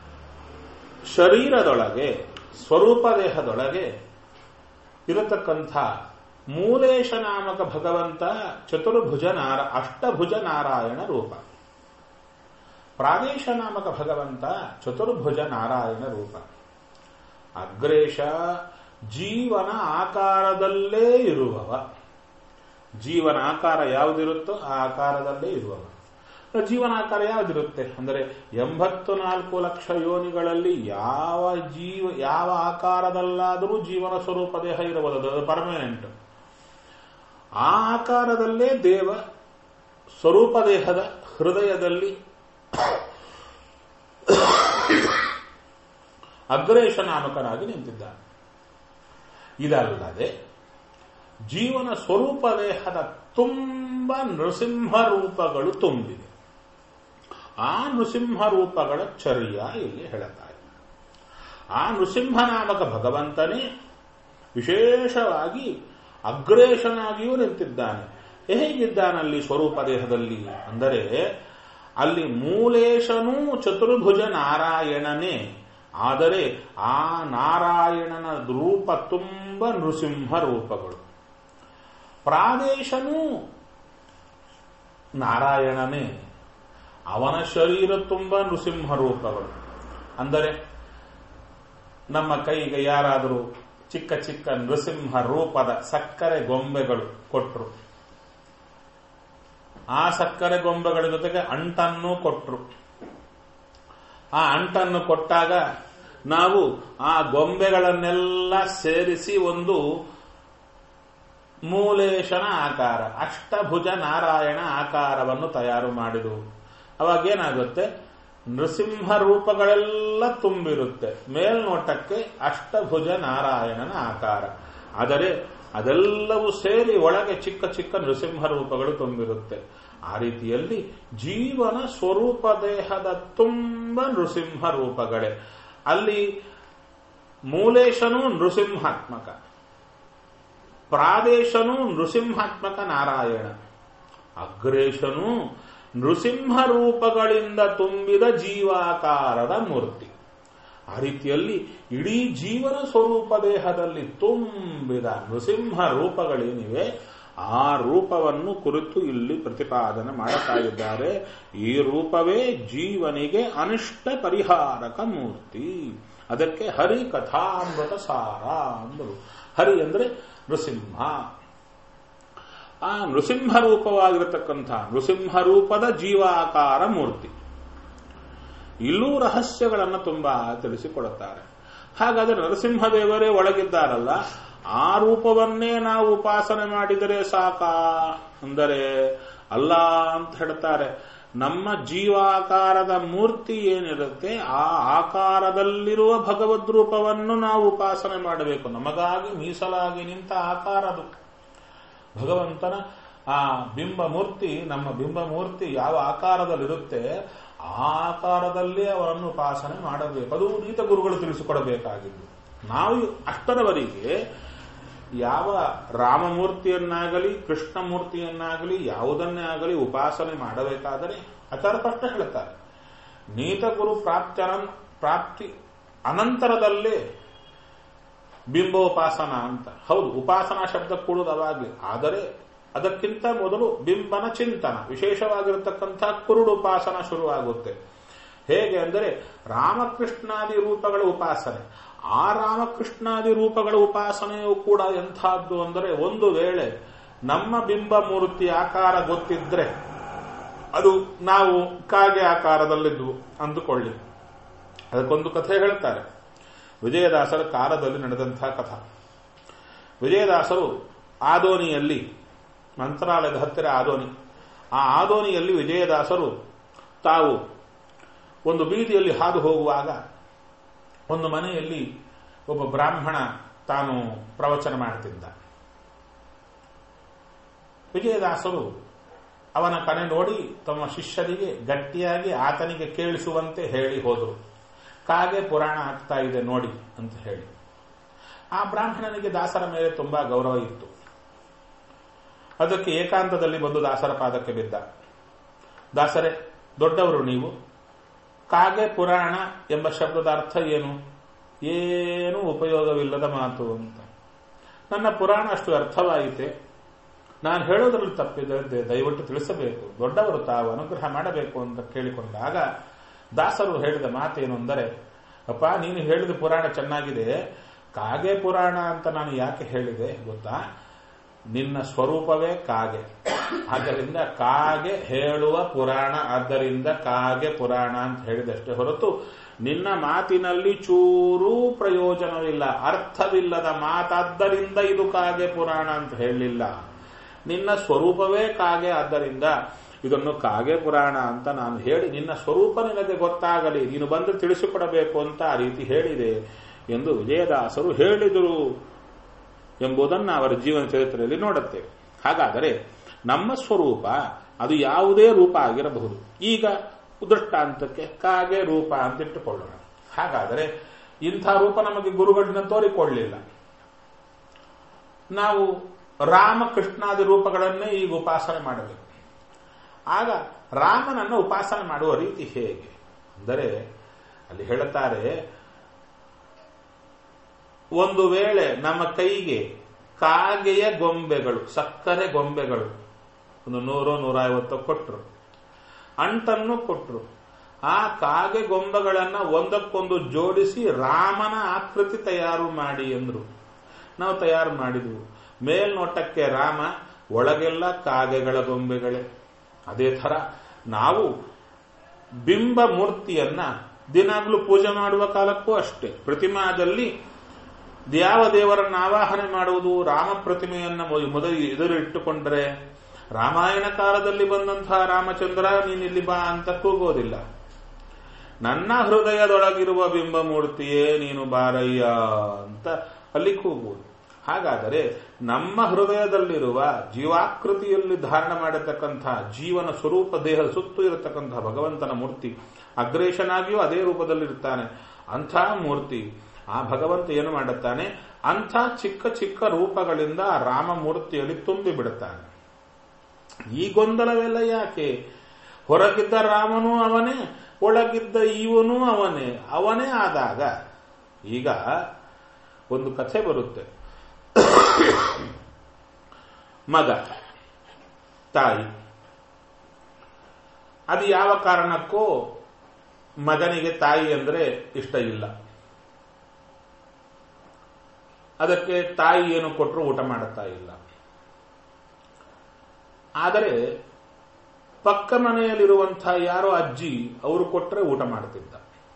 ಶರೀರದೊಳಗೆ ಸ್ವರೂಪ ದೇಹದೊಳಗೆ ಇರತಕ್ಕಂಥ ಮೂಲೇಶ ನಾಮಕ ಭಗವಂತ ಚತುರ್ಭುಜ ನಾರ ಅಷ್ಟಭುಜ ನಾರಾಯಣ ರೂಪ ಪ್ರಾದೇಶ ನಾಮಕ ಭಗವಂತ ಚತುರ್ಭುಜ ನಾರಾಯಣ ರೂಪ ಅಗ್ರೇಶ ಜೀವನ ಆಕಾರದಲ್ಲೇ ಇರುವವ ಜೀವನ ಆಕಾರ ಯಾವುದಿರುತ್ತೋ ಆ ಆಕಾರದಲ್ಲೇ ಇರುವವ ಜೀವನಾಕಾರ ಯಾವುದಿರುತ್ತೆ ಅಂದರೆ ಎಂಬತ್ತು ನಾಲ್ಕು ಲಕ್ಷ ಯೋನಿಗಳಲ್ಲಿ ಯಾವ ಜೀವ ಯಾವ ಆಕಾರದಲ್ಲಾದರೂ ಜೀವನ ಸ್ವರೂಪ ದೇಹ ಇರಬಹುದು ಅದು ಪರ್ಮನೆಂಟ್ ಆ ಆಕಾರದಲ್ಲೇ ದೇವ ಸ್ವರೂಪ ದೇಹದ ಹೃದಯದಲ್ಲಿ ಅಗ್ರೇಶ ನಾಮಕನಾಗಿ ನಿಂತಿದ್ದಾನೆ ಇದಲ್ಲದೆ ಜೀವನ ಸ್ವರೂಪ ದೇಹದ ತುಂಬ ನೃಸಿಂಹ ರೂಪಗಳು ತುಂಬಿದೆ ಆ ನೃಸಿಂಹ ರೂಪಗಳ ಚರ್ಯ ಇಲ್ಲಿ ಹೇಳುತ್ತಾರೆ ಆ ನೃಸಿಂಹ ನಾಮಕ ಭಗವಂತನೇ ವಿಶೇಷವಾಗಿ ಅಗ್ರೇಶನಾಗಿಯೂ ನಿಂತಿದ್ದಾನೆ ಹೇಗಿದ್ದಾನಲ್ಲಿ ಸ್ವರೂಪ ದೇಹದಲ್ಲಿ ಅಂದರೆ ಅಲ್ಲಿ ಮೂಲೇಶನೂ ಚತುರ್ಭುಜ ನಾರಾಯಣನೇ ಆದರೆ ಆ ನಾರಾಯಣನ ರೂಪ ತುಂಬ ನೃಸಿಂಹ ರೂಪಗಳು ಪ್ರಾದೇಶನೂ ನಾರಾಯಣನೇ ಅವನ ಶರೀರ ತುಂಬ ನೃಸಿಂಹ ರೂಪಗಳು ಅಂದರೆ ನಮ್ಮ ಕೈಗೆ ಯಾರಾದರೂ ಚಿಕ್ಕ ಚಿಕ್ಕ ನೃಸಿಂಹ ರೂಪದ ಸಕ್ಕರೆ ಗೊಂಬೆಗಳು ಕೊಟ್ಟರು ಆ ಸಕ್ಕರೆ ಗೊಂಬೆಗಳ ಜೊತೆಗೆ ಅಂಟನ್ನು ಕೊಟ್ಟರು ಆ ಅಂಟನ್ನು ಕೊಟ್ಟಾಗ ನಾವು ಆ ಗೊಂಬೆಗಳನ್ನೆಲ್ಲ ಸೇರಿಸಿ ಒಂದು ಮೂಲೇಶನ ಆಕಾರ ಅಷ್ಟಭುಜ ನಾರಾಯಣ ಆಕಾರವನ್ನು ತಯಾರು ಮಾಡಿದವು ಅವಾಗೇನಾಗುತ್ತೆ ನೃಸಿಂಹ ರೂಪಗಳೆಲ್ಲ ತುಂಬಿರುತ್ತೆ ಮೇಲ್ನೋಟಕ್ಕೆ ಅಷ್ಟಭುಜ ನಾರಾಯಣನ ಆಕಾರ ಆದರೆ ಅದೆಲ್ಲವೂ ಸೇರಿ ಒಳಗೆ ಚಿಕ್ಕ ಚಿಕ್ಕ ನೃಸಿಂಹ ರೂಪಗಳು ತುಂಬಿರುತ್ತೆ ಆ ರೀತಿಯಲ್ಲಿ ಜೀವನ ಸ್ವರೂಪ ದೇಹದ ತುಂಬ ನೃಸಿಂಹ ರೂಪಗಳೇ ಅಲ್ಲಿ ಮೂಲೇಶನು ನೃಸಿಂಹಾತ್ಮಕ ಪ್ರಾದೇಶನು ನೃಸಿಂಹಾತ್ಮಕ ನಾರಾಯಣ ಅಗ್ರೇಶನು ನೃಸಿಂಹ ರೂಪಗಳಿಂದ ತುಂಬಿದ ಜೀವಾಕಾರದ ಮೂರ್ತಿ ಆ ರೀತಿಯಲ್ಲಿ ಇಡೀ ಜೀವನ ಸ್ವರೂಪ ದೇಹದಲ್ಲಿ ತುಂಬಿದ ನೃಸಿಂಹ ರೂಪಗಳೇನಿವೆ ಆ ರೂಪವನ್ನು ಕುರಿತು ಇಲ್ಲಿ ಪ್ರತಿಪಾದನೆ ಮಾಡುತ್ತಾ ಇದ್ದಾರೆ ಈ ರೂಪವೇ ಜೀವನಿಗೆ ಅನಿಷ್ಟ ಪರಿಹಾರಕ ಮೂರ್ತಿ ಅದಕ್ಕೆ ಹರಿ ಕಥಾಮೃತ ಸಾರ ಅಂದರು ಹರಿ ಅಂದ್ರೆ ನೃಸಿಂಹ ಆ ನೃಸಿಂಹ ರೂಪವಾಗಿರತಕ್ಕಂಥ ನೃಸಿಂಹ ರೂಪದ ಜೀವಾಕಾರ ಮೂರ್ತಿ ಇಲ್ಲೂ ರಹಸ್ಯಗಳನ್ನು ತುಂಬಾ ತಿಳಿಸಿಕೊಡುತ್ತಾರೆ ಹಾಗಾದರೆ ನರಸಿಂಹದೇವರೇ ಒಳಗಿದ್ದಾರಲ್ಲ ಆ ರೂಪವನ್ನೇ ನಾವು ಉಪಾಸನೆ ಮಾಡಿದರೆ ಸಾಕಾ ಅಂದರೆ ಅಲ್ಲ ಅಂತ ಹೇಳ್ತಾರೆ ನಮ್ಮ ಜೀವಾಕಾರದ ಮೂರ್ತಿ ಏನಿರುತ್ತೆ ಆ ಆಕಾರದಲ್ಲಿರುವ ಭಗವದ್ ರೂಪವನ್ನು ನಾವು ಉಪಾಸನೆ ಮಾಡಬೇಕು ನಮಗಾಗಿ ಮೀಸಲಾಗಿ ನಿಂತ ಆಕಾರ ಅದು ಭಗವಂತನ ಆ ಬಿಂಬ ಮೂರ್ತಿ ನಮ್ಮ ಬಿಂಬ ಮೂರ್ತಿ ಯಾವ ಆಕಾರದಲ್ಲಿರುತ್ತೆ ಆ ಆಕಾರದಲ್ಲಿ ಅವರನ್ನು ಉಪಾಸನೆ ಮಾಡಬೇಕು ಅದು ನೀತ ಗುರುಗಳು ತಿಳಿಸಿಕೊಡಬೇಕಾಗಿದ್ದು ನಾವು ಅಷ್ಟರವರೆಗೆ ಯಾವ ರಾಮಮೂರ್ತಿಯನ್ನಾಗಲಿ ಕೃಷ್ಣ ಮೂರ್ತಿಯನ್ನಾಗಲಿ ಯಾವುದನ್ನೇ ಆಗಲಿ ಉಪಾಸನೆ ಮಾಡಬೇಕಾದರೆ ಅಚರಪಷ್ಟ ಹೇಳುತ್ತಾರೆ ನೀತ ಗುರು ಪ್ರಾಪ್ತ್ಯನ ಪ್ರಾಪ್ತಿ ಅನಂತರದಲ್ಲೇ ಬಿಂಬೋಪಾಸನ ಅಂತ ಹೌದು ಉಪಾಸನಾ ಶಬ್ದ ಕೂಡುವುದು ಅವಾಗಲಿ ಆದರೆ ಅದಕ್ಕಿಂತ ಮೊದಲು ಬಿಂಬನ ಚಿಂತನ ವಿಶೇಷವಾಗಿರತಕ್ಕಂಥ ಕುರುಡು ಉಪಾಸನ ಶುರುವಾಗುತ್ತೆ ಹೇಗೆ ಅಂದರೆ ರಾಮಕೃಷ್ಣಾದಿ ರೂಪಗಳ ಉಪಾಸನೆ ಆ ರಾಮಕೃಷ್ಣಾದಿ ರೂಪಗಳ ಉಪಾಸನೆಯೂ ಕೂಡ ಎಂಥದ್ದು ಅಂದರೆ ಒಂದು ವೇಳೆ ನಮ್ಮ ಬಿಂಬ ಮೂರ್ತಿ ಆಕಾರ ಗೊತ್ತಿದ್ರೆ ಅದು ನಾವು ಕಾಗೆ ಆಕಾರದಲ್ಲಿದ್ವು ಅಂದುಕೊಳ್ಳಿ ಅದಕ್ಕೊಂದು ಕಥೆ ಹೇಳ್ತಾರೆ ವಿಜಯದಾಸರ ಕಾಲದಲ್ಲಿ ನಡೆದಂತಹ ಕಥಾ ವಿಜಯದಾಸರು ಆದೋನಿಯಲ್ಲಿ ಮಂತ್ರಾಲಯದ ಹತ್ತಿರ ಆದೋನಿ ಆ ಆದೋನಿಯಲ್ಲಿ ವಿಜಯದಾಸರು ತಾವು ಒಂದು ಬೀದಿಯಲ್ಲಿ ಹಾದು ಹೋಗುವಾಗ ಒಂದು ಮನೆಯಲ್ಲಿ ಒಬ್ಬ ಬ್ರಾಹ್ಮಣ ತಾನು ಪ್ರವಚನ ಮಾಡ್ತಿದ್ದ ವಿಜಯದಾಸರು ಅವನ ಕನೆ ನೋಡಿ ತಮ್ಮ ಶಿಷ್ಯರಿಗೆ ಗಟ್ಟಿಯಾಗಿ ಆತನಿಗೆ ಕೇಳಿಸುವಂತೆ ಹೇಳಿ ಹೋದರು ಕಾಗೆ ಪುರಾಣ ಆಗ್ತಾ ಇದೆ ನೋಡಿ ಅಂತ ಹೇಳಿ ಆ ಬ್ರಾಹ್ಮಣನಿಗೆ ದಾಸರ ಮೇಲೆ ತುಂಬಾ ಗೌರವ ಇತ್ತು ಅದಕ್ಕೆ ಏಕಾಂತದಲ್ಲಿ ಬಂದು ದಾಸರ ಪಾದಕ್ಕೆ ಬಿದ್ದ ದಾಸರೇ ದೊಡ್ಡವರು ನೀವು ಕಾಗೆ ಪುರಾಣ ಎಂಬ ಶಬ್ದದ ಅರ್ಥ ಏನು ಏನೂ ಉಪಯೋಗವಿಲ್ಲದ ಮಾತು ಅಂತ ನನ್ನ ಪುರಾಣ ಅಷ್ಟು ಅರ್ಥವಾಯಿತೆ ನಾನು ಹೇಳೋದ್ರಲ್ಲಿ ತಪ್ಪಿದೆ ದಯವಿಟ್ಟು ತಿಳಿಸಬೇಕು ದೊಡ್ಡವರು ತಾವು ಅನುಗ್ರಹ ಮಾಡಬೇಕು ಅಂತ ಕೇಳಿಕೊಂಡಾಗ ದಾಸರು ಹೇಳಿದ ಮಾತೇನು ಅಂದರೆ ಅಪ್ಪ ನೀನು ಹೇಳಿದ ಪುರಾಣ ಚೆನ್ನಾಗಿದೆ ಕಾಗೆ ಪುರಾಣ ಅಂತ ನಾನು ಯಾಕೆ ಹೇಳಿದೆ ಗೊತ್ತಾ ನಿನ್ನ ಸ್ವರೂಪವೇ ಕಾಗೆ ಆದ್ದರಿಂದ ಕಾಗೆ ಹೇಳುವ ಪುರಾಣ ಆದ್ದರಿಂದ ಕಾಗೆ ಪುರಾಣ ಅಂತ ಹೇಳಿದಷ್ಟೇ ಹೊರತು ನಿನ್ನ ಮಾತಿನಲ್ಲಿ ಚೂರೂ ಪ್ರಯೋಜನವಿಲ್ಲ ಅರ್ಥವಿಲ್ಲದ ಮಾತಾದ್ದರಿಂದ ಇದು ಕಾಗೆ ಪುರಾಣ ಅಂತ ಹೇಳಲಿಲ್ಲ ನಿನ್ನ ಸ್ವರೂಪವೇ ಕಾಗೆ ಆದ್ದರಿಂದ ಇದನ್ನು ಕಾಗೆ ಪುರಾಣ ಅಂತ ನಾನು ಹೇಳಿ ನಿನ್ನ ಸ್ವರೂಪ ನಿನಗೆ ಗೊತ್ತಾಗಲಿ ನೀನು ಬಂದು ತಿಳಿಸಿಕೊಡಬೇಕು ಅಂತ ಆ ರೀತಿ ಹೇಳಿದೆ ಎಂದು ವಿಜಯದಾಸರು ಹೇಳಿದರು ಎಂಬುದನ್ನು ಅವರ ಜೀವನ ಚರಿತ್ರೆಯಲ್ಲಿ ನೋಡುತ್ತೇವೆ ಹಾಗಾದರೆ ನಮ್ಮ ಸ್ವರೂಪ ಅದು ಯಾವುದೇ ರೂಪ ಆಗಿರಬಹುದು ಈಗ ದೃಷ್ಟಾಂತಕ್ಕೆ ಕಾಗೆ ರೂಪ ಅಂತ ಇಟ್ಟುಕೊಳ್ಳೋಣ ಹಾಗಾದರೆ ಇಂಥ ರೂಪ ನಮಗೆ ಗುರುಗಳಿನ ತೋರಿಕೊಳ್ಳಿಲ್ಲ ನಾವು ರಾಮಕೃಷ್ಣಾದಿ ರೂಪಗಳನ್ನೇ ಈಗ ಉಪಾಸನೆ ಮಾಡಬೇಕು ಆಗ ರಾಮನನ್ನು ಉಪಾಸನೆ ಮಾಡುವ ರೀತಿ ಹೇಗೆ ಅಂದರೆ ಅಲ್ಲಿ ಹೇಳುತ್ತಾರೆ ಒಂದು ವೇಳೆ ನಮ್ಮ ಕೈಗೆ ಕಾಗೆಯ ಗೊಂಬೆಗಳು ಸಕ್ಕರೆ ಗೊಂಬೆಗಳು ಒಂದು ನೂರು ನೂರ ಐವತ್ತು ಕೊಟ್ಟರು ಅಂಟನ್ನು ಕೊಟ್ಟರು ಆ ಕಾಗೆ ಗೊಂಬೆಗಳನ್ನ ಒಂದಕ್ಕೊಂದು ಜೋಡಿಸಿ ರಾಮನ ಆಕೃತಿ ತಯಾರು ಮಾಡಿ ಎಂದ್ರು ನಾವು ತಯಾರು ಮಾಡಿದ್ವು ಮೇಲ್ನೋಟಕ್ಕೆ ರಾಮ ಒಳಗೆಲ್ಲ ಕಾಗೆಗಳ ಗೊಂಬೆಗಳೇ ಅದೇ ಥರ ನಾವು ಬಿಂಬ ಮೂರ್ತಿಯನ್ನ ದಿನಾಗ್ಲೂ ಪೂಜೆ ಮಾಡುವ ಕಾಲಕ್ಕೂ ಅಷ್ಟೇ ಪ್ರತಿಮಾದಲ್ಲಿ ಯಾವ ದೇವರನ್ನು ಆವಾಹನೆ ಮಾಡುವುದು ರಾಮ ಪ್ರತಿಮೆಯನ್ನ ಮೊದಲು ಎದುರು ಇಟ್ಟುಕೊಂಡ್ರೆ ರಾಮಾಯಣ ಕಾಲದಲ್ಲಿ ಬಂದಂತಹ ರಾಮಚಂದ್ರ ನೀನಿಲ್ಲಿ ಬಾ ಅಂತ ಕೂಗೋದಿಲ್ಲ ನನ್ನ ಹೃದಯದೊಳಗಿರುವ ಬಿಂಬ ಮೂರ್ತಿಯೇ ನೀನು ಬಾರಯ್ಯ ಅಂತ ಅಲ್ಲಿ ಕೂಗುವುದು ಹಾಗಾದರೆ ನಮ್ಮ ಹೃದಯದಲ್ಲಿರುವ ಜೀವಾಕೃತಿಯಲ್ಲಿ ಧಾರಣ ಮಾಡಿರ್ತಕ್ಕಂಥ ಜೀವನ ಸ್ವರೂಪ ದೇಹದ ಸುತ್ತು ಇರತಕ್ಕಂಥ ಭಗವಂತನ ಮೂರ್ತಿ ಅಗ್ರೇಶನಾಗಿಯೂ ಅದೇ ರೂಪದಲ್ಲಿರ್ತಾನೆ ಅಂಥ ಮೂರ್ತಿ ಆ ಭಗವಂತ ಏನು ಮಾಡುತ್ತಾನೆ ಅಂಥ ಚಿಕ್ಕ ಚಿಕ್ಕ ರೂಪಗಳಿಂದ ರಾಮ ಮೂರ್ತಿಯಲ್ಲಿ ತುಂಬಿ ಬಿಡುತ್ತಾನೆ ಈ ಗೊಂದಲವೆಲ್ಲ ಯಾಕೆ ಹೊರಗಿದ್ದ ರಾಮನೂ ಅವನೇ ಒಳಗಿದ್ದ ಇವನೂ ಅವನೇ ಅವನೇ ಆದಾಗ ಈಗ ಒಂದು ಕಥೆ ಬರುತ್ತೆ ಮಗ ತಾಯಿ ಅದು ಯಾವ ಕಾರಣಕ್ಕೂ ಮಗನಿಗೆ ತಾಯಿ ಅಂದ್ರೆ ಇಷ್ಟ ಇಲ್ಲ ಅದಕ್ಕೆ ತಾಯಿ ಏನು ಕೊಟ್ಟರು ಊಟ ಮಾಡುತ್ತಾ ಇಲ್ಲ ಆದರೆ ಪಕ್ಕ ಮನೆಯಲ್ಲಿರುವಂತಹ ಯಾರೋ ಅಜ್ಜಿ ಅವರು ಕೊಟ್ಟರೆ ಊಟ ಮಾಡುತ್ತಿದ್ದ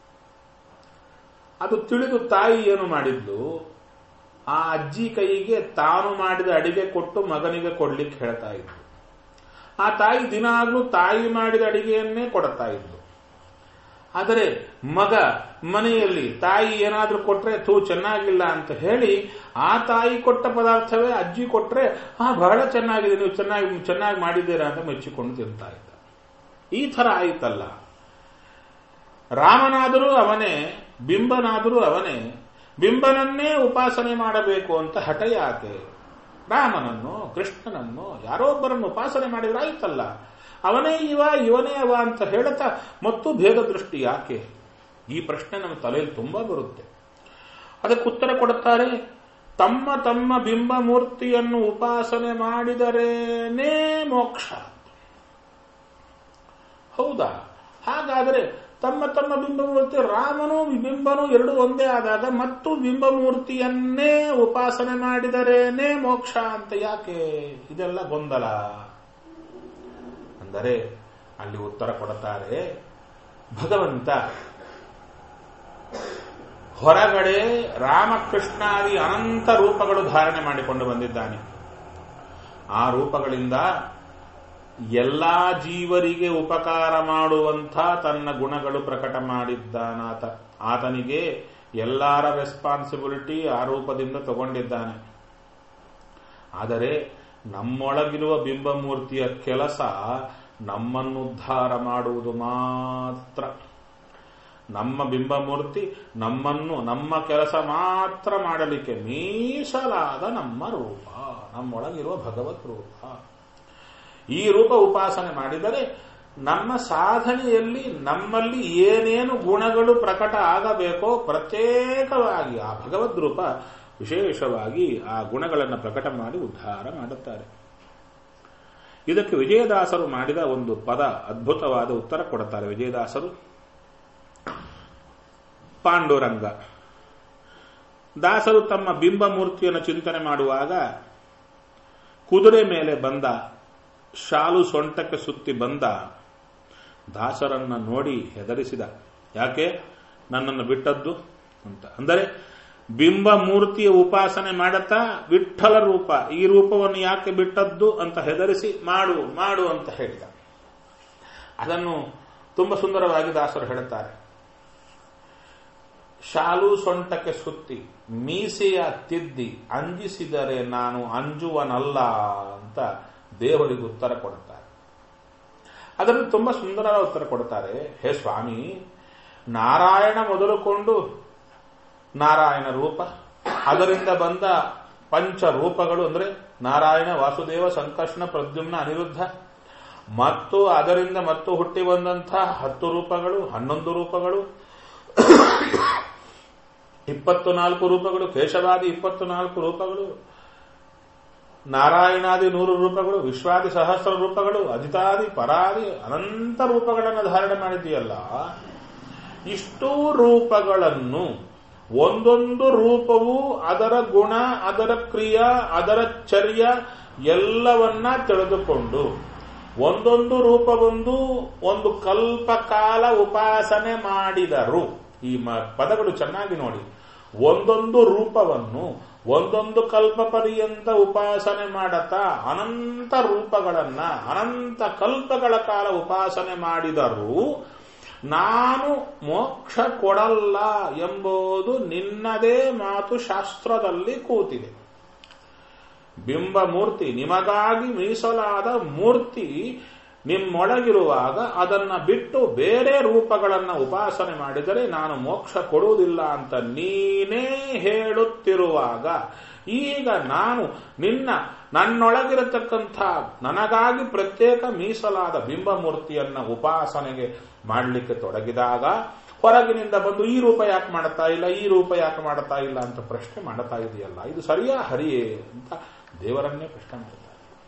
ಅದು ತಿಳಿದು ತಾಯಿ ಏನು ಮಾಡಿದ್ಲು ಆ ಅಜ್ಜಿ ಕೈಗೆ ತಾನು ಮಾಡಿದ ಅಡಿಗೆ ಕೊಟ್ಟು ಮಗನಿಗೆ ಕೊಡ್ಲಿಕ್ಕೆ ಹೇಳ್ತಾ ಇದ್ಲು ಆ ತಾಯಿ ದಿನಾಗ್ಲೂ ತಾಯಿ ಮಾಡಿದ ಅಡಿಗೆಯನ್ನೇ ಕೊಡ್ತಾ ಇದ್ಲು ಆದರೆ ಮಗ ಮನೆಯಲ್ಲಿ ತಾಯಿ ಏನಾದ್ರೂ ಕೊಟ್ರೆ ತೂ ಚೆನ್ನಾಗಿಲ್ಲ ಅಂತ ಹೇಳಿ ಆ ತಾಯಿ ಕೊಟ್ಟ ಪದಾರ್ಥವೇ ಅಜ್ಜಿ ಕೊಟ್ರೆ ಹಾ ಬಹಳ ಚೆನ್ನಾಗಿದೆ ನೀವು ಚೆನ್ನಾಗಿ ಚೆನ್ನಾಗಿ ಮಾಡಿದ್ದೀರಾ ಅಂತ ಮೆಚ್ಚಿಕೊಂಡು ತಿಂತಾ ಇದ್ದ ಈ ತರ ಆಯ್ತಲ್ಲ ರಾಮನಾದರೂ ಅವನೇ ಬಿಂಬನಾದರೂ ಅವನೇ ಬಿಂಬನನ್ನೇ ಉಪಾಸನೆ ಮಾಡಬೇಕು ಅಂತ ಹಠ ಯಾಕೆ ರಾಮನನ್ನು ಕೃಷ್ಣನನ್ನು ಯಾರೊಬ್ಬರನ್ನು ಉಪಾಸನೆ ಮಾಡಿದ್ರೆ ಆಯ್ತಲ್ಲ ಅವನೇ ಇವ ಇವನೇ ಅವ ಅಂತ ಹೇಳುತ್ತಾ ಮತ್ತು ಭೇದ ದೃಷ್ಟಿ ಯಾಕೆ ಈ ಪ್ರಶ್ನೆ ನಮ್ಮ ತಲೆಯಲ್ಲಿ ತುಂಬಾ ಬರುತ್ತೆ ಅದಕ್ಕೆ ಉತ್ತರ ಕೊಡುತ್ತಾರೆ ತಮ್ಮ ತಮ್ಮ ಬಿಂಬ ಮೂರ್ತಿಯನ್ನು ಉಪಾಸನೆ ಮಾಡಿದರೇನೇ ಮೋಕ್ಷ ಹೌದಾ ಹಾಗಾದರೆ ತಮ್ಮ ತಮ್ಮ ಬಿಂಬಮೂರ್ತಿ ರಾಮನು ಬಿಂಬನು ಎರಡು ಒಂದೇ ಆದಾಗ ಮತ್ತು ಬಿಂಬಮೂರ್ತಿಯನ್ನೇ ಉಪಾಸನೆ ಮಾಡಿದರೇನೇ ಮೋಕ್ಷ ಅಂತ ಯಾಕೆ ಇದೆಲ್ಲ ಗೊಂದಲ ಅಂದರೆ ಅಲ್ಲಿ ಉತ್ತರ ಕೊಡುತ್ತಾರೆ ಭಗವಂತ ಹೊರಗಡೆ ರಾಮಕೃಷ್ಣಾದಿ ಅನಂತ ರೂಪಗಳು ಧಾರಣೆ ಮಾಡಿಕೊಂಡು ಬಂದಿದ್ದಾನೆ ಆ ರೂಪಗಳಿಂದ ಎಲ್ಲಾ ಜೀವರಿಗೆ ಉಪಕಾರ ಮಾಡುವಂಥ ತನ್ನ ಗುಣಗಳು ಪ್ರಕಟ ಮಾಡಿದ್ದಾನಾತ ಆತನಿಗೆ ಎಲ್ಲರ ರೆಸ್ಪಾನ್ಸಿಬಿಲಿಟಿ ಆ ರೂಪದಿಂದ ತಗೊಂಡಿದ್ದಾನೆ ಆದರೆ ನಮ್ಮೊಳಗಿರುವ ಬಿಂಬಮೂರ್ತಿಯ ಕೆಲಸ ನಮ್ಮನ್ನುದ್ಧಾರ ಮಾಡುವುದು ಮಾತ್ರ ನಮ್ಮ ಬಿಂಬಮೂರ್ತಿ ನಮ್ಮನ್ನು ನಮ್ಮ ಕೆಲಸ ಮಾತ್ರ ಮಾಡಲಿಕ್ಕೆ ಮೀಸಲಾದ ನಮ್ಮ ರೂಪ ನಮ್ಮೊಳಗಿರುವ ಭಗವತ್ ರೂಪ ಈ ರೂಪ ಉಪಾಸನೆ ಮಾಡಿದರೆ ನಮ್ಮ ಸಾಧನೆಯಲ್ಲಿ ನಮ್ಮಲ್ಲಿ ಏನೇನು ಗುಣಗಳು ಪ್ರಕಟ ಆಗಬೇಕೋ ಪ್ರತ್ಯೇಕವಾಗಿ ಆ ಭಗವದ್ ರೂಪ ವಿಶೇಷವಾಗಿ ಆ ಗುಣಗಳನ್ನು ಪ್ರಕಟ ಮಾಡಿ ಉದ್ಧಾರ ಮಾಡುತ್ತಾರೆ ಇದಕ್ಕೆ ವಿಜಯದಾಸರು ಮಾಡಿದ ಒಂದು ಪದ ಅದ್ಭುತವಾದ ಉತ್ತರ ಕೊಡುತ್ತಾರೆ ವಿಜಯದಾಸರು ಪಾಂಡುರಂಗ ದಾಸರು ತಮ್ಮ ಬಿಂಬ ಮೂರ್ತಿಯನ್ನು ಚಿಂತನೆ ಮಾಡುವಾಗ ಕುದುರೆ ಮೇಲೆ ಬಂದ ಶಾಲು ಸೊಂಟಕ್ಕೆ ಸುತ್ತಿ ಬಂದ ದಾಸರನ್ನ ನೋಡಿ ಹೆದರಿಸಿದ ಯಾಕೆ ನನ್ನನ್ನು ಬಿಟ್ಟದ್ದು ಅಂತ ಅಂದರೆ ಬಿಂಬ ಮೂರ್ತಿಯ ಉಪಾಸನೆ ಮಾಡತ್ತಾ ವಿಠಲ ರೂಪ ಈ ರೂಪವನ್ನು ಯಾಕೆ ಬಿಟ್ಟದ್ದು ಅಂತ ಹೆದರಿಸಿ ಮಾಡು ಮಾಡು ಅಂತ ಹೇಳಿದ ಅದನ್ನು ತುಂಬಾ ಸುಂದರವಾಗಿ ದಾಸರು ಹೇಳುತ್ತಾರೆ ಶಾಲು ಸೊಂಟಕ್ಕೆ ಸುತ್ತಿ ಮೀಸೆಯ ತಿದ್ದಿ ಅಂಜಿಸಿದರೆ ನಾನು ಅಂಜುವನಲ್ಲ ಅಂತ ದೇವರಿಗೆ ಉತ್ತರ ಕೊಡುತ್ತಾರೆ ಅದನ್ನು ತುಂಬಾ ಸುಂದರವಾದ ಉತ್ತರ ಕೊಡುತ್ತಾರೆ ಹೇ ಸ್ವಾಮಿ ನಾರಾಯಣ ಮೊದಲುಕೊಂಡು ನಾರಾಯಣ ರೂಪ ಅದರಿಂದ ಬಂದ ಪಂಚ ರೂಪಗಳು ಅಂದ್ರೆ ನಾರಾಯಣ ವಾಸುದೇವ ಸಂಕರ್ಷಣ ಪ್ರದ್ಯುಮ್ನ ಅನಿರುದ್ಧ ಮತ್ತು ಅದರಿಂದ ಮತ್ತು ಹುಟ್ಟಿ ಬಂದಂತಹ ಹತ್ತು ರೂಪಗಳು ಹನ್ನೊಂದು ರೂಪಗಳು ಇಪ್ಪತ್ತು ನಾಲ್ಕು ರೂಪಗಳು ಕೇಶವಾದಿ ಇಪ್ಪತ್ತು ನಾಲ್ಕು ರೂಪಗಳು ನಾರಾಯಣಾದಿ ನೂರು ರೂಪಗಳು ವಿಶ್ವಾದಿ ಸಹಸ್ರ ರೂಪಗಳು ಅಜಿತಾದಿ ಪರಾದಿ ಅನಂತ ರೂಪಗಳನ್ನು ಧಾರಣೆ ಮಾಡಿದೆಯಲ್ಲ ಇಷ್ಟೂ ರೂಪಗಳನ್ನು ಒಂದೊಂದು ರೂಪವು ಅದರ ಗುಣ ಅದರ ಕ್ರಿಯಾ ಅದರ ಚರ್ಯ ಎಲ್ಲವನ್ನ ತಿಳಿದುಕೊಂಡು ಒಂದೊಂದು ರೂಪವೊಂದು ಒಂದು ಕಲ್ಪಕಾಲ ಉಪಾಸನೆ ಮಾಡಿದರು ಈ ಪದಗಳು ಚೆನ್ನಾಗಿ ನೋಡಿ ಒಂದೊಂದು ರೂಪವನ್ನು ಒಂದೊಂದು ಕಲ್ಪ ಪರ್ಯಂತ ಉಪಾಸನೆ ಮಾಡತಾ ಅನಂತ ರೂಪಗಳನ್ನ ಅನಂತ ಕಲ್ಪಗಳ ಕಾಲ ಉಪಾಸನೆ ಮಾಡಿದರೂ ನಾನು ಮೋಕ್ಷ ಕೊಡಲ್ಲ ಎಂಬುದು ನಿನ್ನದೇ ಮಾತು ಶಾಸ್ತ್ರದಲ್ಲಿ ಕೂತಿದೆ ಬಿಂಬ ಮೂರ್ತಿ ನಿಮಗಾಗಿ ಮೀಸಲಾದ ಮೂರ್ತಿ ನಿಮ್ಮೊಳಗಿರುವಾಗ ಅದನ್ನ ಬಿಟ್ಟು ಬೇರೆ ರೂಪಗಳನ್ನ ಉಪಾಸನೆ ಮಾಡಿದರೆ ನಾನು ಮೋಕ್ಷ ಕೊಡುವುದಿಲ್ಲ ಅಂತ ನೀನೇ ಹೇಳುತ್ತಿರುವಾಗ ಈಗ ನಾನು ನಿನ್ನ ನನ್ನೊಳಗಿರತಕ್ಕಂಥ ನನಗಾಗಿ ಪ್ರತ್ಯೇಕ ಮೀಸಲಾದ ಬಿಂಬಮೂರ್ತಿಯನ್ನ ಉಪಾಸನೆಗೆ ಮಾಡಲಿಕ್ಕೆ ತೊಡಗಿದಾಗ ಹೊರಗಿನಿಂದ ಬಂದು ಈ ರೂಪ ಯಾಕೆ ಮಾಡ್ತಾ ಇಲ್ಲ ಈ ರೂಪ ಯಾಕೆ ಮಾಡ್ತಾ ಇಲ್ಲ ಅಂತ ಪ್ರಶ್ನೆ ಮಾಡ್ತಾ ಇದೆಯಲ್ಲ ಇದು ಸರಿಯಾ ಹರಿಯೇ ಅಂತ ದೇವರನ್ನೇ ಪ್ರಶ್ನೆ ಮಾಡ್ತಾರೆ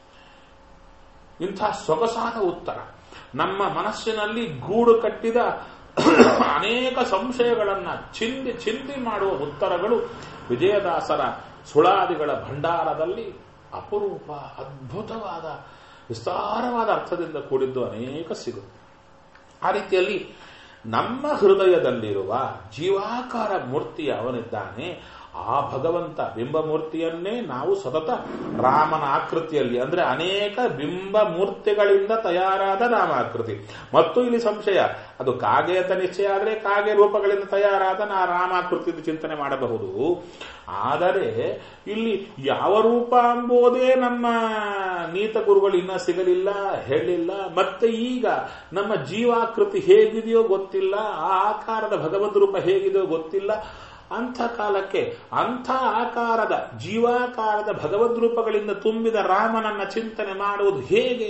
ಇಂಥ ಸೊಗಸಾದ ಉತ್ತರ ನಮ್ಮ ಮನಸ್ಸಿನಲ್ಲಿ ಗೂಡು ಕಟ್ಟಿದ ಅನೇಕ ಸಂಶಯಗಳನ್ನ ಚಿಂದಿ ಚಿಂದಿ ಮಾಡುವ ಉತ್ತರಗಳು ವಿಜಯದಾಸರ ಸುಳಾದಿಗಳ ಭಂಡಾರದಲ್ಲಿ ಅಪರೂಪ ಅದ್ಭುತವಾದ ವಿಸ್ತಾರವಾದ ಅರ್ಥದಿಂದ ಕೂಡಿದ್ದು ಅನೇಕ ಸಿಗುತ್ತೆ ಆ ರೀತಿಯಲ್ಲಿ ನಮ್ಮ ಹೃದಯದಲ್ಲಿರುವ ಜೀವಾಕಾರ ಮೂರ್ತಿ ಅವನಿದ್ದಾನೆ ಆ ಭಗವಂತ ಬಿಂಬಮೂರ್ತಿಯನ್ನೇ ನಾವು ಸತತ ರಾಮನ ಆಕೃತಿಯಲ್ಲಿ ಅಂದ್ರೆ ಅನೇಕ ಬಿಂಬ ಮೂರ್ತಿಗಳಿಂದ ತಯಾರಾದ ರಾಮಾಕೃತಿ ಮತ್ತು ಇಲ್ಲಿ ಸಂಶಯ ಅದು ಕಾಗೆ ಅಂತ ನಿಶ್ಚಯ ಆದರೆ ಕಾಗೆ ರೂಪಗಳಿಂದ ತಯಾರಾದ ನಾ ರಾಮಾಕೃತಿ ಚಿಂತನೆ ಮಾಡಬಹುದು ಆದರೆ ಇಲ್ಲಿ ಯಾವ ರೂಪ ಎಂಬುದೇ ನಮ್ಮ ನೀತ ಗುರುಗಳು ಇನ್ನ ಸಿಗಲಿಲ್ಲ ಹೇಳಿಲ್ಲ ಮತ್ತೆ ಈಗ ನಮ್ಮ ಜೀವಾಕೃತಿ ಹೇಗಿದೆಯೋ ಗೊತ್ತಿಲ್ಲ ಆ ಆಕಾರದ ಭಗವದ್ ರೂಪ ಹೇಗಿದೆಯೋ ಗೊತ್ತಿಲ್ಲ ಅಂಥ ಕಾಲಕ್ಕೆ ಅಂಥ ಆಕಾರದ ಜೀವಾಕಾರದ ಭಗವದ್ ರೂಪಗಳಿಂದ ತುಂಬಿದ ರಾಮನನ್ನ ಚಿಂತನೆ ಮಾಡುವುದು ಹೇಗೆ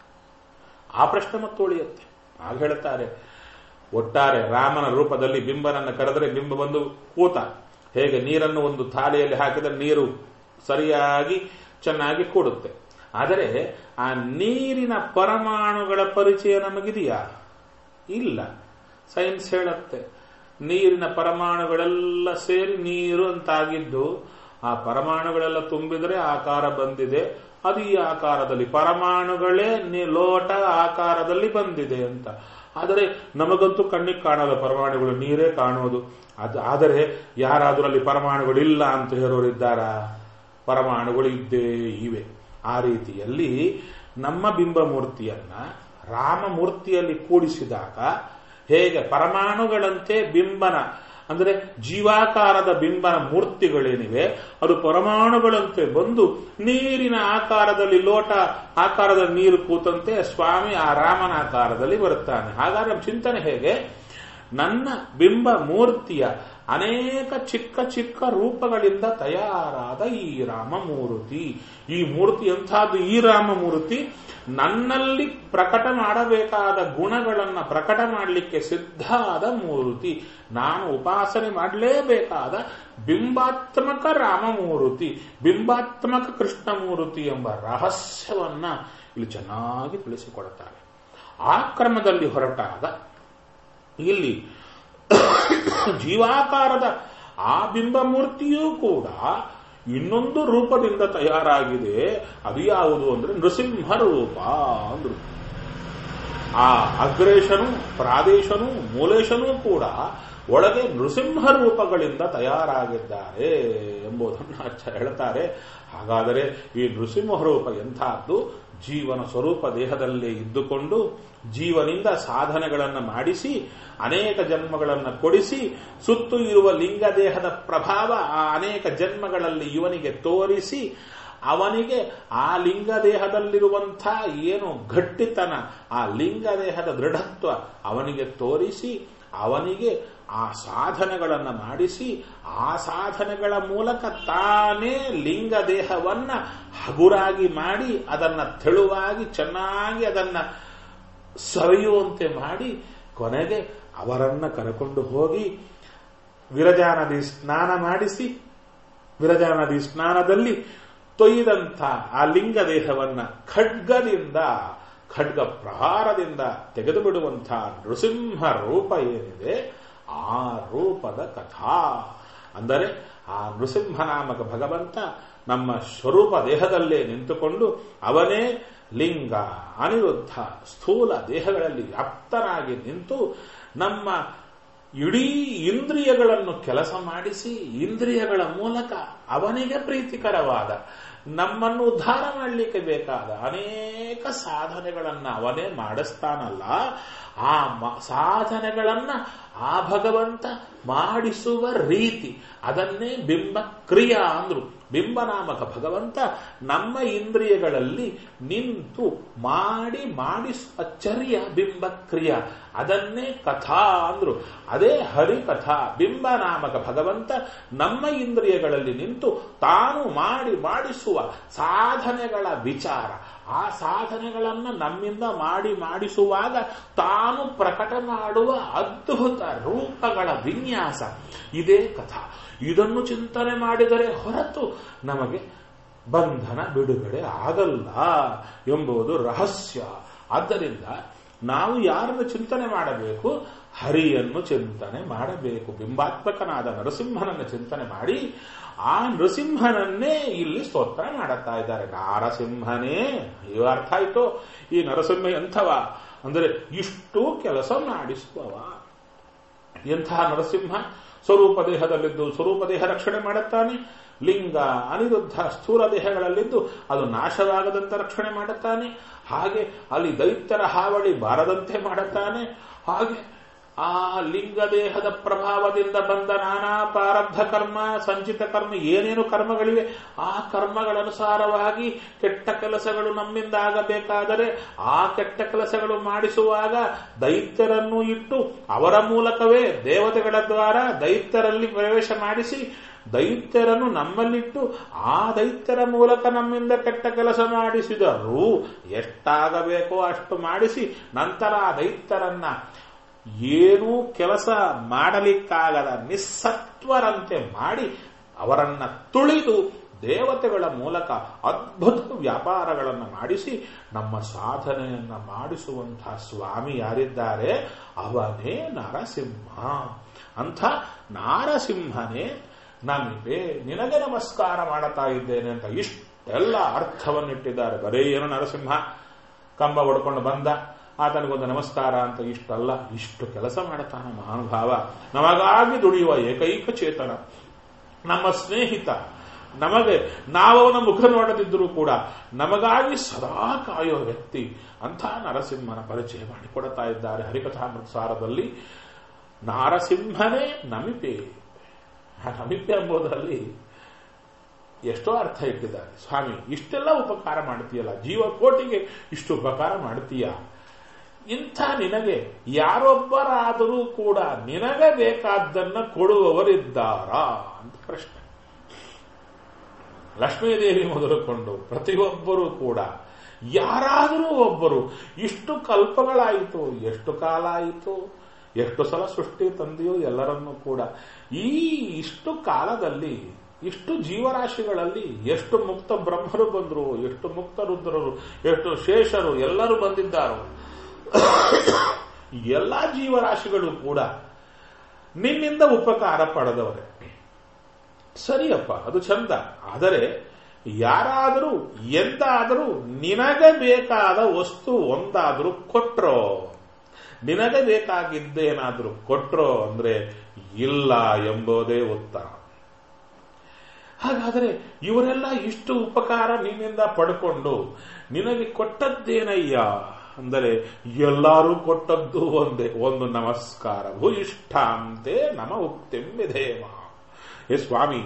ಆ ಪ್ರಶ್ನೆ ಮತ್ತು ಉಳಿಯುತ್ತೆ ಆಗ ಹೇಳುತ್ತಾರೆ ಒಟ್ಟಾರೆ ರಾಮನ ರೂಪದಲ್ಲಿ ಬಿಂಬನನ್ನು ಕರೆದರೆ ಬಿಂಬ ಬಂದು ಕೂತ ಹೇಗೆ ನೀರನ್ನು ಒಂದು ಥಾಲಿಯಲ್ಲಿ ಹಾಕಿದರೆ ನೀರು ಸರಿಯಾಗಿ ಚೆನ್ನಾಗಿ ಕೂಡುತ್ತೆ ಆದರೆ ಆ ನೀರಿನ ಪರಮಾಣುಗಳ ಪರಿಚಯ ನಮಗಿದೆಯಾ ಇಲ್ಲ ಸೈನ್ಸ್ ಹೇಳುತ್ತೆ ನೀರಿನ ಪರಮಾಣುಗಳೆಲ್ಲ ಸೇರಿ ನೀರು ಅಂತಾಗಿದ್ದು ಆ ಪರಮಾಣುಗಳೆಲ್ಲ ತುಂಬಿದರೆ ಆಕಾರ ಬಂದಿದೆ ಅದು ಈ ಆಕಾರದಲ್ಲಿ ಪರಮಾಣುಗಳೇ ಲೋಟ ಆಕಾರದಲ್ಲಿ ಬಂದಿದೆ ಅಂತ ಆದರೆ ನಮಗಂತೂ ಕಣ್ಣಿಗೆ ಕಾಣಲ್ಲ ಪರಮಾಣುಗಳು ನೀರೇ ಕಾಣುವುದು ಅದು ಆದರೆ ಯಾರಾದರೂ ಅಲ್ಲಿ ಪರಮಾಣುಗಳಿಲ್ಲ ಅಂತ ಹೇಳೋರಿದ್ದಾರ ಪರಮಾಣುಗಳು ಇದ್ದೇ ಇವೆ ಆ ರೀತಿಯಲ್ಲಿ ನಮ್ಮ ಬಿಂಬಮೂರ್ತಿಯನ್ನ ರಾಮಮೂರ್ತಿಯಲ್ಲಿ ಕೂಡಿಸಿದಾಗ ಹೇಗೆ ಪರಮಾಣುಗಳಂತೆ ಬಿಂಬನ ಅಂದರೆ ಜೀವಾಕಾರದ ಬಿಂಬನ ಮೂರ್ತಿಗಳೇನಿವೆ ಅದು ಪರಮಾಣುಗಳಂತೆ ಬಂದು ನೀರಿನ ಆಕಾರದಲ್ಲಿ ಲೋಟ ಆಕಾರದ ನೀರು ಕೂತಂತೆ ಸ್ವಾಮಿ ಆ ರಾಮನ ಆಕಾರದಲ್ಲಿ ಬರುತ್ತಾನೆ ಹಾಗಾದ್ರೆ ಚಿಂತನೆ ಹೇಗೆ ನನ್ನ ಬಿಂಬ ಮೂರ್ತಿಯ ಅನೇಕ ಚಿಕ್ಕ ಚಿಕ್ಕ ರೂಪಗಳಿಂದ ತಯಾರಾದ ಈ ರಾಮಮೂರ್ತಿ ಈ ಮೂರ್ತಿ ಎಂಥದ್ದು ಈ ರಾಮಮೂರ್ತಿ ನನ್ನಲ್ಲಿ ಪ್ರಕಟ ಮಾಡಬೇಕಾದ ಗುಣಗಳನ್ನು ಪ್ರಕಟ ಮಾಡಲಿಕ್ಕೆ ಸಿದ್ಧವಾದ ಮೂರ್ತಿ ನಾನು ಉಪಾಸನೆ ಮಾಡಲೇಬೇಕಾದ ಬಿಂಬಾತ್ಮಕ ರಾಮಮೂರ್ತಿ ಬಿಂಬಾತ್ಮಕ ಕೃಷ್ಣಮೂರ್ತಿ ಎಂಬ ರಹಸ್ಯವನ್ನ ಇಲ್ಲಿ ಚೆನ್ನಾಗಿ ತಿಳಿಸಿಕೊಡುತ್ತಾರೆ ಆ ಕ್ರಮದಲ್ಲಿ ಹೊರಟಾಗ ಇಲ್ಲಿ ಜೀವಾಕಾರದ ಆ ಬಿಂಬಮೂರ್ತಿಯೂ ಕೂಡ ಇನ್ನೊಂದು ರೂಪದಿಂದ ತಯಾರಾಗಿದೆ ಅದು ಯಾವುದು ಅಂದ್ರೆ ನೃಸಿಂಹ ರೂಪ ಅಂದ್ರು ಆ ಅಗ್ರೇಶನು ಪ್ರಾದೇಶನು ಮೂಲೇಶನೂ ಕೂಡ ಒಳಗೆ ನೃಸಿಂಹ ರೂಪಗಳಿಂದ ತಯಾರಾಗಿದ್ದಾರೆ ಎಂಬುದನ್ನು ಆಚಾರ್ಯ ಹೇಳ್ತಾರೆ ಹಾಗಾದರೆ ಈ ನೃಸಿಂಹ ರೂಪ ಎಂಥದ್ದು ಜೀವನ ಸ್ವರೂಪ ದೇಹದಲ್ಲೇ ಇದ್ದುಕೊಂಡು ಜೀವನಿಂದ ಸಾಧನೆಗಳನ್ನು ಮಾಡಿಸಿ ಅನೇಕ ಜನ್ಮಗಳನ್ನು ಕೊಡಿಸಿ ಸುತ್ತು ಇರುವ ಲಿಂಗ ದೇಹದ ಪ್ರಭಾವ ಆ ಅನೇಕ ಜನ್ಮಗಳಲ್ಲಿ ಇವನಿಗೆ ತೋರಿಸಿ ಅವನಿಗೆ ಆ ಲಿಂಗ ದೇಹದಲ್ಲಿರುವಂಥ ಏನು ಗಟ್ಟಿತನ ಆ ಲಿಂಗ ದೇಹದ ದೃಢತ್ವ ಅವನಿಗೆ ತೋರಿಸಿ ಅವನಿಗೆ ಆ ಸಾಧನೆಗಳನ್ನು ಮಾಡಿಸಿ ಆ ಸಾಧನೆಗಳ ಮೂಲಕ ತಾನೇ ಲಿಂಗ ದೇಹವನ್ನ ಹಗುರಾಗಿ ಮಾಡಿ ಅದನ್ನ ತೆಳುವಾಗಿ ಚೆನ್ನಾಗಿ ಅದನ್ನ ಸವಿಯುವಂತೆ ಮಾಡಿ ಕೊನೆಗೆ ಅವರನ್ನ ಕರೆಕೊಂಡು ಹೋಗಿ ವಿರಜಾ ನದಿ ಸ್ನಾನ ಮಾಡಿಸಿ ವಿರಜಾ ನದಿ ಸ್ನಾನದಲ್ಲಿ ತೊಯ್ದಂಥ ಆ ಲಿಂಗ ದೇಹವನ್ನ ಖಡ್ಗದಿಂದ ಖಡ್ಗ ಪ್ರಹಾರದಿಂದ ತೆಗೆದು ಬಿಡುವಂಥ ನೃಸಿಂಹ ರೂಪ ಏನಿದೆ ಆ ರೂಪದ ಕಥಾ ಅಂದರೆ ಆ ನೃಸಿಂಹನಾಮಕ ಭಗವಂತ ನಮ್ಮ ಸ್ವರೂಪ ದೇಹದಲ್ಲೇ ನಿಂತುಕೊಂಡು ಅವನೇ ಲಿಂಗ ಅನಿರುದ್ಧ ಸ್ಥೂಲ ದೇಹಗಳಲ್ಲಿ ವ್ಯಾಪ್ತನಾಗಿ ನಿಂತು ನಮ್ಮ ಇಡೀ ಇಂದ್ರಿಯಗಳನ್ನು ಕೆಲಸ ಮಾಡಿಸಿ ಇಂದ್ರಿಯಗಳ ಮೂಲಕ ಅವನಿಗೆ ಪ್ರೀತಿಕರವಾದ ನಮ್ಮನ್ನು ಉದ್ಧಾರ ಮಾಡಲಿಕ್ಕೆ ಬೇಕಾದ ಅನೇಕ ಸಾಧನೆಗಳನ್ನ ಅವನೇ ಮಾಡಿಸ್ತಾನಲ್ಲ ಆ ಸಾಧನೆಗಳನ್ನ ಆ ಭಗವಂತ ಮಾಡಿಸುವ ರೀತಿ ಅದನ್ನೇ ಬಿಂಬ ಕ್ರಿಯಾ ಅಂದ್ರು ಬಿಂಬನಾಮಕ ಭಗವಂತ ನಮ್ಮ ಇಂದ್ರಿಯಗಳಲ್ಲಿ ನಿಂತು ಮಾಡಿ ಮಾಡಿಸುವ ಚರ್ಯ ಬಿಂಬ ಕ್ರಿಯಾ ಅದನ್ನೇ ಕಥಾ ಅಂದ್ರು ಅದೇ ಹರಿಕಥಾ ಬಿಂಬನಾಮಕ ಭಗವಂತ ನಮ್ಮ ಇಂದ್ರಿಯಗಳಲ್ಲಿ ನಿಂತು ತಾನು ಮಾಡಿ ಮಾಡಿಸುವ ಸಾಧನೆಗಳ ವಿಚಾರ ಆ ಸಾಧನೆಗಳನ್ನು ನಮ್ಮಿಂದ ಮಾಡಿ ಮಾಡಿಸುವಾಗ ತಾನು ಪ್ರಕಟ ಮಾಡುವ ಅದ್ಭುತ ರೂಪಗಳ ವಿನ್ಯಾಸ ಇದೇ ಕಥಾ ಇದನ್ನು ಚಿಂತನೆ ಮಾಡಿದರೆ ಹೊರತು ನಮಗೆ ಬಂಧನ ಬಿಡುಗಡೆ ಆಗಲ್ಲ ಎಂಬುದು ರಹಸ್ಯ ಆದ್ದರಿಂದ ನಾವು ಯಾರನ್ನು ಚಿಂತನೆ ಮಾಡಬೇಕು ಹರಿಯನ್ನು ಚಿಂತನೆ ಮಾಡಬೇಕು ಬಿಂಬಾತ್ಮಕನಾದ ನರಸಿಂಹನನ್ನು ಚಿಂತನೆ ಮಾಡಿ ಆ ನರಸಿಂಹನನ್ನೇ ಇಲ್ಲಿ ಸ್ತೋತ್ರ ಮಾಡುತ್ತಾ ಇದ್ದಾರೆ ನಾರಸಿಂಹನೇ ಇವ ಅರ್ಥ ಆಯ್ತು ಈ ನರಸಿಂಹ ಎಂಥವ ಅಂದರೆ ಇಷ್ಟು ಕೆಲಸ ಮಾಡಿಸುವವ ಎಂತಹ ನರಸಿಂಹ ಸ್ವರೂಪ ದೇಹದಲ್ಲಿದ್ದು ಸ್ವರೂಪ ದೇಹ ರಕ್ಷಣೆ ಮಾಡುತ್ತಾನೆ ಲಿಂಗ ಅನಿರುದ್ಧ ಸ್ಥೂಲ ದೇಹಗಳಲ್ಲಿದ್ದು ಅದು ನಾಶವಾಗದಂತೆ ರಕ್ಷಣೆ ಮಾಡುತ್ತಾನೆ ಹಾಗೆ ಅಲ್ಲಿ ದೈತ್ಯರ ಹಾವಳಿ ಬಾರದಂತೆ ಮಾಡುತ್ತಾನೆ ಹಾಗೆ ಆ ಲಿಂಗ ದೇಹದ ಪ್ರಭಾವದಿಂದ ಬಂದ ನಾನಾ ಪ್ರಾರಬ್ಧ ಕರ್ಮ ಸಂಚಿತ ಕರ್ಮ ಏನೇನು ಕರ್ಮಗಳಿವೆ ಆ ಕರ್ಮಗಳನುಸಾರವಾಗಿ ಕೆಟ್ಟ ಕೆಲಸಗಳು ನಮ್ಮಿಂದ ಆಗಬೇಕಾದರೆ ಆ ಕೆಟ್ಟ ಕೆಲಸಗಳು ಮಾಡಿಸುವಾಗ ದೈತ್ಯರನ್ನು ಇಟ್ಟು ಅವರ ಮೂಲಕವೇ ದೇವತೆಗಳ ದ್ವಾರ ದೈತ್ಯರಲ್ಲಿ ಪ್ರವೇಶ ಮಾಡಿಸಿ ದೈತ್ಯರನ್ನು ನಮ್ಮಲ್ಲಿಟ್ಟು ಆ ದೈತ್ಯರ ಮೂಲಕ ನಮ್ಮಿಂದ ಕೆಟ್ಟ ಕೆಲಸ ಮಾಡಿಸಿದರು ಎಷ್ಟಾಗಬೇಕೋ ಅಷ್ಟು ಮಾಡಿಸಿ ನಂತರ ಆ ದೈತ್ಯರನ್ನ ಏನೂ ಕೆಲಸ ಮಾಡಲಿಕ್ಕಾಗದ ನಿಸ್ಸತ್ವರಂತೆ ಮಾಡಿ ಅವರನ್ನ ತುಳಿದು ದೇವತೆಗಳ ಮೂಲಕ ಅದ್ಭುತ ವ್ಯಾಪಾರಗಳನ್ನು ಮಾಡಿಸಿ ನಮ್ಮ ಸಾಧನೆಯನ್ನ ಮಾಡಿಸುವಂತಹ ಸ್ವಾಮಿ ಯಾರಿದ್ದಾರೆ ಅವನೇ ನರಸಿಂಹ ಅಂಥ ನಾರಸಿಂಹನೇ ನಮಗೆ ನಿನಗೆ ನಮಸ್ಕಾರ ಮಾಡುತ್ತಾ ಇದ್ದೇನೆ ಅಂತ ಇಷ್ಟೆಲ್ಲ ಅರ್ಥವನ್ನಿಟ್ಟಿದ್ದಾರೆ ಬರೇ ಏನು ನರಸಿಂಹ ಕಂಬ ಹೊಡ್ಕೊಂಡು ಬಂದ ಆತನಿಗೊಂದು ನಮಸ್ಕಾರ ಅಂತ ಇಷ್ಟಲ್ಲ ಇಷ್ಟು ಕೆಲಸ ಮಾಡುತ್ತಾನ ಮಹಾನುಭಾವ ನಮಗಾಗಿ ದುಡಿಯುವ ಏಕೈಕ ಚೇತನ ನಮ್ಮ ಸ್ನೇಹಿತ ನಮಗೆ ನಾವವನ ಮುಖ ನೋಡದಿದ್ದರೂ ಕೂಡ ನಮಗಾಗಿ ಸದಾ ಕಾಯುವ ವ್ಯಕ್ತಿ ಅಂಥ ನರಸಿಂಹನ ಪರಿಚಯ ಮಾಡಿಕೊಡುತ್ತಾ ಇದ್ದಾರೆ ಹರಿಕಥಾಮೃತಸಾರದಲ್ಲಿ ನಾರಸಿಂಹನೇ ನಮಿಪೆ ಆ ನಮಿಪೆ ಎಂಬುದರಲ್ಲಿ ಎಷ್ಟೋ ಅರ್ಥ ಇಟ್ಟಿದ್ದಾರೆ ಸ್ವಾಮಿ ಇಷ್ಟೆಲ್ಲ ಉಪಕಾರ ಮಾಡ್ತೀಯಲ್ಲ ಜೀವಕೋಟಿಗೆ ಇಷ್ಟು ಉಪಕಾರ ಮಾಡ್ತೀಯ ಇಂಥ ನಿನಗೆ ಯಾರೊಬ್ಬರಾದರೂ ಕೂಡ ನಿನಗೆ ಬೇಕಾದ್ದನ್ನ ಕೊಡುವವರಿದ್ದಾರಾ ಅಂತ ಪ್ರಶ್ನೆ ಲಕ್ಷ್ಮೀದೇವಿ ಮೊದಲುಕೊಂಡು ಪ್ರತಿಯೊಬ್ಬರೂ ಕೂಡ ಯಾರಾದರೂ ಒಬ್ಬರು ಇಷ್ಟು ಕಲ್ಪಗಳಾಯಿತು ಎಷ್ಟು ಕಾಲ ಆಯಿತು ಎಷ್ಟು ಸಲ ಸೃಷ್ಟಿ ತಂದೆಯೋ ಎಲ್ಲರನ್ನೂ ಕೂಡ ಈ ಇಷ್ಟು ಕಾಲದಲ್ಲಿ ಇಷ್ಟು ಜೀವರಾಶಿಗಳಲ್ಲಿ ಎಷ್ಟು ಮುಕ್ತ ಬ್ರಹ್ಮರು ಬಂದರು ಎಷ್ಟು ಮುಕ್ತ ರುದ್ರರು ಎಷ್ಟು ಶೇಷರು ಎಲ್ಲರೂ ಬಂದಿದ್ದಾರೋ ಎಲ್ಲ ಜೀವರಾಶಿಗಳು ಕೂಡ ನಿನ್ನಿಂದ ಉಪಕಾರ ಪಡೆದವರೇ ಸರಿಯಪ್ಪ ಅದು ಚಂದ ಆದರೆ ಯಾರಾದರೂ ಎಂದಾದರೂ ನಿನಗೆ ಬೇಕಾದ ವಸ್ತು ಒಂದಾದರೂ ಕೊಟ್ರೋ ನಿನಗೆ ಬೇಕಾಗಿದ್ದೇನಾದರೂ ಕೊಟ್ರೋ ಅಂದ್ರೆ ಇಲ್ಲ ಎಂಬುದೇ ಉತ್ತರ ಹಾಗಾದರೆ ಇವರೆಲ್ಲ ಇಷ್ಟು ಉಪಕಾರ ನಿನ್ನಿಂದ ಪಡ್ಕೊಂಡು ನಿನಗೆ ಕೊಟ್ಟದ್ದೇನಯ್ಯ ಅಂದರೆ ಎಲ್ಲರೂ ಕೊಟ್ಟದ್ದು ಒಂದೇ ಒಂದು ನಮಸ್ಕಾರ ಭೂಯಿಷ್ಠಾಂತೆ ನಮ ಉಕ್ತೆಂಬಿಧೇಮ ಏ ಸ್ವಾಮಿ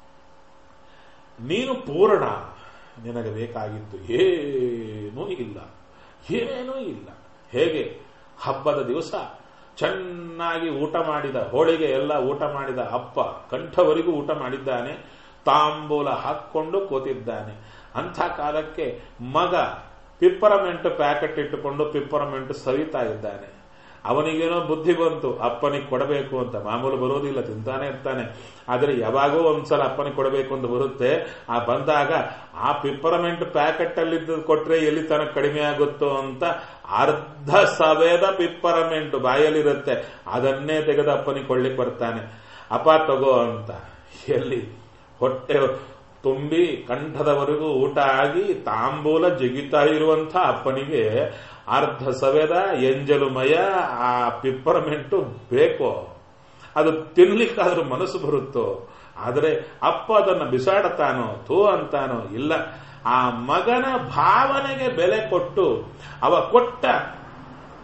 ನೀನು ಪೂರ್ಣ ನಿನಗೆ ಬೇಕಾಗಿದ್ದು ಏನೂ ಇಲ್ಲ ಏನೂ ಇಲ್ಲ ಹೇಗೆ ಹಬ್ಬದ ದಿವಸ ಚೆನ್ನಾಗಿ ಊಟ ಮಾಡಿದ ಹೋಳಿಗೆ ಎಲ್ಲ ಊಟ ಮಾಡಿದ ಅಪ್ಪ ಕಂಠವರೆಗೂ ಊಟ ಮಾಡಿದ್ದಾನೆ ತಾಂಬೂಲ ಹಾಕ್ಕೊಂಡು ಕೂತಿದ್ದಾನೆ ಅಂಥ ಕಾಲಕ್ಕೆ ಮಗ ಪಿಪ್ಪರಮೆಂಟ್ ಪ್ಯಾಕೆಟ್ ಇಟ್ಟುಕೊಂಡು ಪಿಪ್ಪರಮೆಂಟ್ ಸವಿತಾ ಇದ್ದಾನೆ ಅವನಿಗೇನೋ ಬುದ್ಧಿ ಬಂತು ಅಪ್ಪನಿಗೆ ಕೊಡಬೇಕು ಅಂತ ಮಾಮೂಲು ಬರೋದಿಲ್ಲ ತಿಂತಾನೆ ಇರ್ತಾನೆ ಆದರೆ ಯಾವಾಗೋ ಒಂದ್ಸಲ ಅಪ್ಪನಿಗೆ ಕೊಡಬೇಕು ಅಂತ ಬರುತ್ತೆ ಆ ಬಂದಾಗ ಆ ಪಿಪ್ಪರಮೆಂಟ್ ಪ್ಯಾಕೆಟ್ ಅಲ್ಲಿ ಕೊಟ್ರೆ ಎಲ್ಲಿ ತನಕ ಕಡಿಮೆ ಆಗುತ್ತೋ ಅಂತ ಅರ್ಧ ಸವೇದ ಪಿಪ್ಪರಮೆಂಟ್ ಬಾಯಲ್ಲಿರುತ್ತೆ ಅದನ್ನೇ ತೆಗೆದು ಅಪ್ಪನಿಗೆ ಕೊಳ್ಳಿಕ್ ಬರ್ತಾನೆ ಅಪ್ಪ ತಗೋ ಅಂತ ಎಲ್ಲಿ ಹೊಟ್ಟೆ ತುಂಬಿ ಕಂಠದವರೆಗೂ ಊಟ ಆಗಿ ತಾಂಬೂಲ ಜಿಗಿತಾ ಇರುವಂತ ಅಪ್ಪನಿಗೆ ಅರ್ಧ ಸವೆದ ಎಂಜಲುಮಯ ಆ ಪಿಪ್ಪರಮೆಂಟು ಬೇಕೋ ಅದು ತಿನ್ಲಿಕ್ಕಾದ್ರೂ ಮನಸ್ಸು ಬರುತ್ತೋ ಆದರೆ ಅಪ್ಪ ಅದನ್ನು ಬಿಸಾಡತಾನೋ ಥೂ ಅಂತಾನೋ ಇಲ್ಲ ಆ ಮಗನ ಭಾವನೆಗೆ ಬೆಲೆ ಕೊಟ್ಟು ಅವ ಕೊಟ್ಟ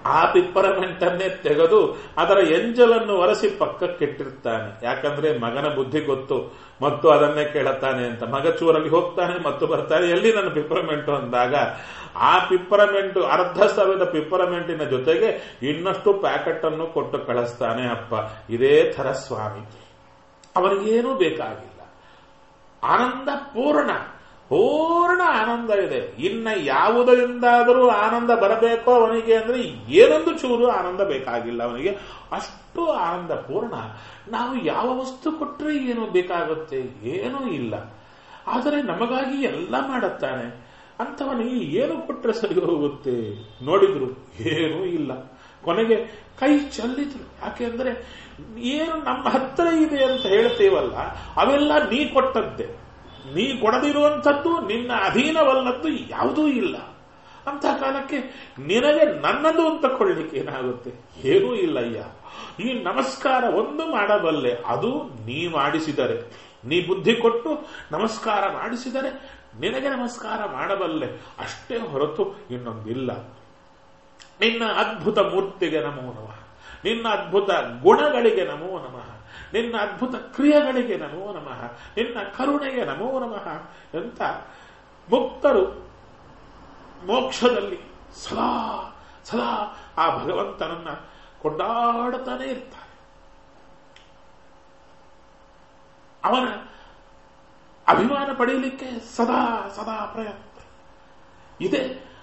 ಆ ಪಿಪ್ಪರಮೆಂಟನ್ನೇ ತೆಗೆದು ಅದರ ಎಂಜಲನ್ನು ಒರೆಸಿ ಪಕ್ಕಕ್ಕಿಟ್ಟಿರ್ತಾನೆ ಯಾಕಂದ್ರೆ ಮಗನ ಬುದ್ಧಿ ಗೊತ್ತು ಮತ್ತು ಅದನ್ನೇ ಕೇಳುತ್ತಾನೆ ಅಂತ ಮಗ ಚೂರಲ್ಲಿ ಹೋಗ್ತಾನೆ ಮತ್ತು ಬರ್ತಾನೆ ಎಲ್ಲಿ ನನ್ನ ಪಿಪ್ಪರಮೆಂಟು ಅಂದಾಗ ಆ ಪಿಪ್ಪರಮೆಂಟು ಅರ್ಧ ಸಾವಿರದ ಪಿಪ್ಪರಮೆಂಟಿನ ಜೊತೆಗೆ ಇನ್ನಷ್ಟು ಪ್ಯಾಕೆಟ್ ಅನ್ನು ಕೊಟ್ಟು ಕಳಿಸ್ತಾನೆ ಅಪ್ಪ ಇದೇ ಥರ ಸ್ವಾಮಿ ಅವನಿಗೇನೂ ಬೇಕಾಗಿಲ್ಲ ಆನಂದ ಪೂರ್ಣ ಪೂರ್ಣ ಆನಂದ ಇದೆ ಇನ್ನ ಯಾವುದರಿಂದಾದರೂ ಆನಂದ ಬರಬೇಕೋ ಅವನಿಗೆ ಅಂದ್ರೆ ಏನೊಂದು ಚೂರು ಆನಂದ ಬೇಕಾಗಿಲ್ಲ ಅವನಿಗೆ ಅಷ್ಟು ಆನಂದ ಪೂರ್ಣ ನಾವು ಯಾವ ವಸ್ತು ಕೊಟ್ಟರೆ ಏನು ಬೇಕಾಗುತ್ತೆ ಏನೂ ಇಲ್ಲ ಆದರೆ ನಮಗಾಗಿ ಎಲ್ಲ ಮಾಡುತ್ತಾನೆ ಅಂಥವನಿಗೆ ಏನು ಕೊಟ್ಟರೆ ಸರಿ ಹೋಗುತ್ತೆ ನೋಡಿದ್ರು ಏನೂ ಇಲ್ಲ ಕೊನೆಗೆ ಕೈ ಚೆಲ್ಲಿದ್ರು ಯಾಕೆಂದ್ರೆ ಏನು ನಮ್ಮ ಹತ್ತಿರ ಇದೆ ಅಂತ ಹೇಳ್ತೇವಲ್ಲ ಅವೆಲ್ಲ ನೀ ಕೊಟ್ಟದ್ದೇ ನೀ ಕೊಡದಿರುವಂಥದ್ದು ನಿನ್ನ ಅಧೀನವಲ್ಲದ್ದು ಯಾವುದೂ ಇಲ್ಲ ಅಂತ ಕಾಲಕ್ಕೆ ನಿನಗೆ ನನ್ನದು ಅಂತ ಕೊಳ್ಳಿಕ್ಕೆ ಏನಾಗುತ್ತೆ ಏನೂ ಇಲ್ಲ ಅಯ್ಯ ಈ ನಮಸ್ಕಾರ ಒಂದು ಮಾಡಬಲ್ಲೆ ಅದು ನೀ ಮಾಡಿಸಿದರೆ ನೀ ಬುದ್ಧಿ ಕೊಟ್ಟು ನಮಸ್ಕಾರ ಮಾಡಿಸಿದರೆ ನಿನಗೆ ನಮಸ್ಕಾರ ಮಾಡಬಲ್ಲೆ ಅಷ್ಟೇ ಹೊರತು ಇನ್ನೊಂದಿಲ್ಲ ನಿನ್ನ ಅದ್ಭುತ ಮೂರ್ತಿಗೆ ನಮೋ ನಮಃ ನಿನ್ನ ಅದ್ಭುತ ಗುಣಗಳಿಗೆ ನಮೋ ನಮಃ ನಿನ್ನ ಅದ್ಭುತ ಕ್ರಿಯೆಗಳಿಗೆ ನಮೋ ನಮಃ ನಿನ್ನ ಕರುಣೆಗೆ ನಮೋ ನಮಃ ಅಂತ ಮುಕ್ತರು ಮೋಕ್ಷದಲ್ಲಿ ಸದಾ ಸದಾ ಆ ಭಗವಂತನನ್ನ ಕೊಂಡಾಡುತ್ತಾನೆ ಇರ್ತಾರೆ ಅವನ ಅಭಿಮಾನ ಪಡೆಯಲಿಕ್ಕೆ ಸದಾ ಸದಾ ಪ್ರಯತ್ನ ಇದೆ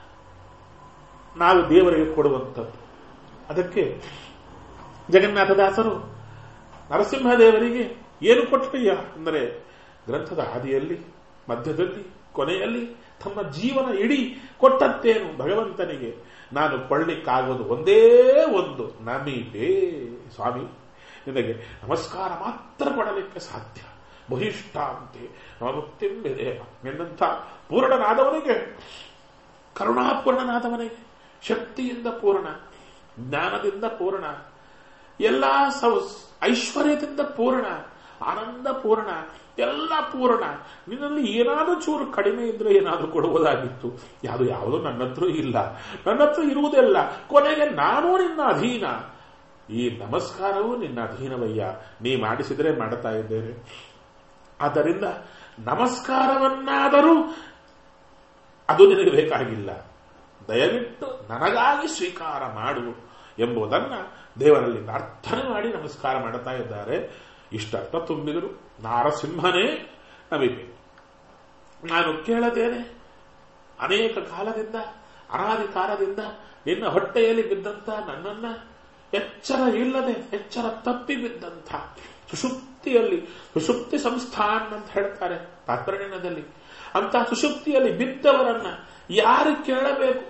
ನಾವು ದೇವರಿಗೆ ಕೊಡುವಂಥದ್ದು ಅದಕ್ಕೆ ಜಗನ್ನಾಥದಾಸರು ನರಸಿಂಹದೇವರಿಗೆ ಏನು ಕೊಟ್ಟಯ್ಯ ಅಂದರೆ ಗ್ರಂಥದ ಆದಿಯಲ್ಲಿ ಮಧ್ಯದಲ್ಲಿ ಕೊನೆಯಲ್ಲಿ ತಮ್ಮ ಜೀವನ ಇಡೀ ಕೊಟ್ಟತ್ತೇನು ಭಗವಂತನಿಗೆ ನಾನು ಕೊಳ್ಳಿಕ್ಕಾಗೋದು ಒಂದೇ ಒಂದು ನಮಿದೆ ಸ್ವಾಮಿ ನಿನಗೆ ನಮಸ್ಕಾರ ಮಾತ್ರ ಕೊಡಲಿಕ್ಕೆ ಸಾಧ್ಯ ಬಹಿಷ್ಠಾಂತೆ ನಮುಕ್ತಿಂಬಿದೆ ನಿನ್ನಂಥ ಪೂರ್ಣನಾದವನಿಗೆ ಕರುಣಾಪೂರ್ಣನಾದವನಿಗೆ ಶಕ್ತಿಯಿಂದ ಪೂರ್ಣ ಜ್ಞಾನದಿಂದ ಪೂರ್ಣ ಎಲ್ಲ ಐಶ್ವರ್ಯದಿಂದ ಪೂರ್ಣ ಆನಂದ ಪೂರ್ಣ ಎಲ್ಲ ಪೂರ್ಣ ನಿನ್ನಲ್ಲಿ ಏನಾದರೂ ಚೂರು ಕಡಿಮೆ ಇದ್ರೆ ಏನಾದರೂ ಕೊಡುವುದಾಗಿತ್ತು ಯಾವುದು ಯಾವುದೂ ನನ್ನ ಹತ್ರ ಇಲ್ಲ ನನ್ನ ಹತ್ರ ಇರುವುದಿಲ್ಲ ಕೊನೆಗೆ ನಾನು ನಿನ್ನ ಅಧೀನ ಈ ನಮಸ್ಕಾರವೂ ನಿನ್ನ ಅಧೀನವಯ್ಯ ನೀ ಮಾಡಿಸಿದರೆ ಮಾಡುತ್ತಾ ಇದ್ದೇನೆ ಆದ್ದರಿಂದ ನಮಸ್ಕಾರವನ್ನಾದರೂ ಅದು ನಿನಗೆ ಬೇಕಾಗಿಲ್ಲ ದಯವಿಟ್ಟು ನನಗಾಗಿ ಸ್ವೀಕಾರ ಮಾಡು ಎಂಬುದನ್ನ ದೇವರಲ್ಲಿ ಪ್ರಾರ್ಥನೆ ಮಾಡಿ ನಮಸ್ಕಾರ ಮಾಡುತ್ತಾ ಇದ್ದಾರೆ ಇಷ್ಟರ್ಥ ತುಂಬಿದರು ನಾರಸಿಂಹನೇ ನಮಗೆ ನಾನು ಕೇಳದೇನೆ ಅನೇಕ ಕಾಲದಿಂದ ಅನಾದಿ ಕಾಲದಿಂದ ನಿನ್ನ ಹೊಟ್ಟೆಯಲ್ಲಿ ಬಿದ್ದಂತ ನನ್ನನ್ನ ಎಚ್ಚರ ಇಲ್ಲದೆ ಎಚ್ಚರ ತಪ್ಪಿ ಬಿದ್ದಂಥ ಸುಷುಪ್ತಿಯಲ್ಲಿ ಸುಷುಪ್ತಿ ಸಂಸ್ಥಾನ್ ಅಂತ ಹೇಳ್ತಾರೆ ತಾತ್ಪರ್ಯದಲ್ಲಿ ಅಂತ ಸುಷುಪ್ತಿಯಲ್ಲಿ ಬಿದ್ದವರನ್ನ ಯಾರು ಕೇಳಬೇಕು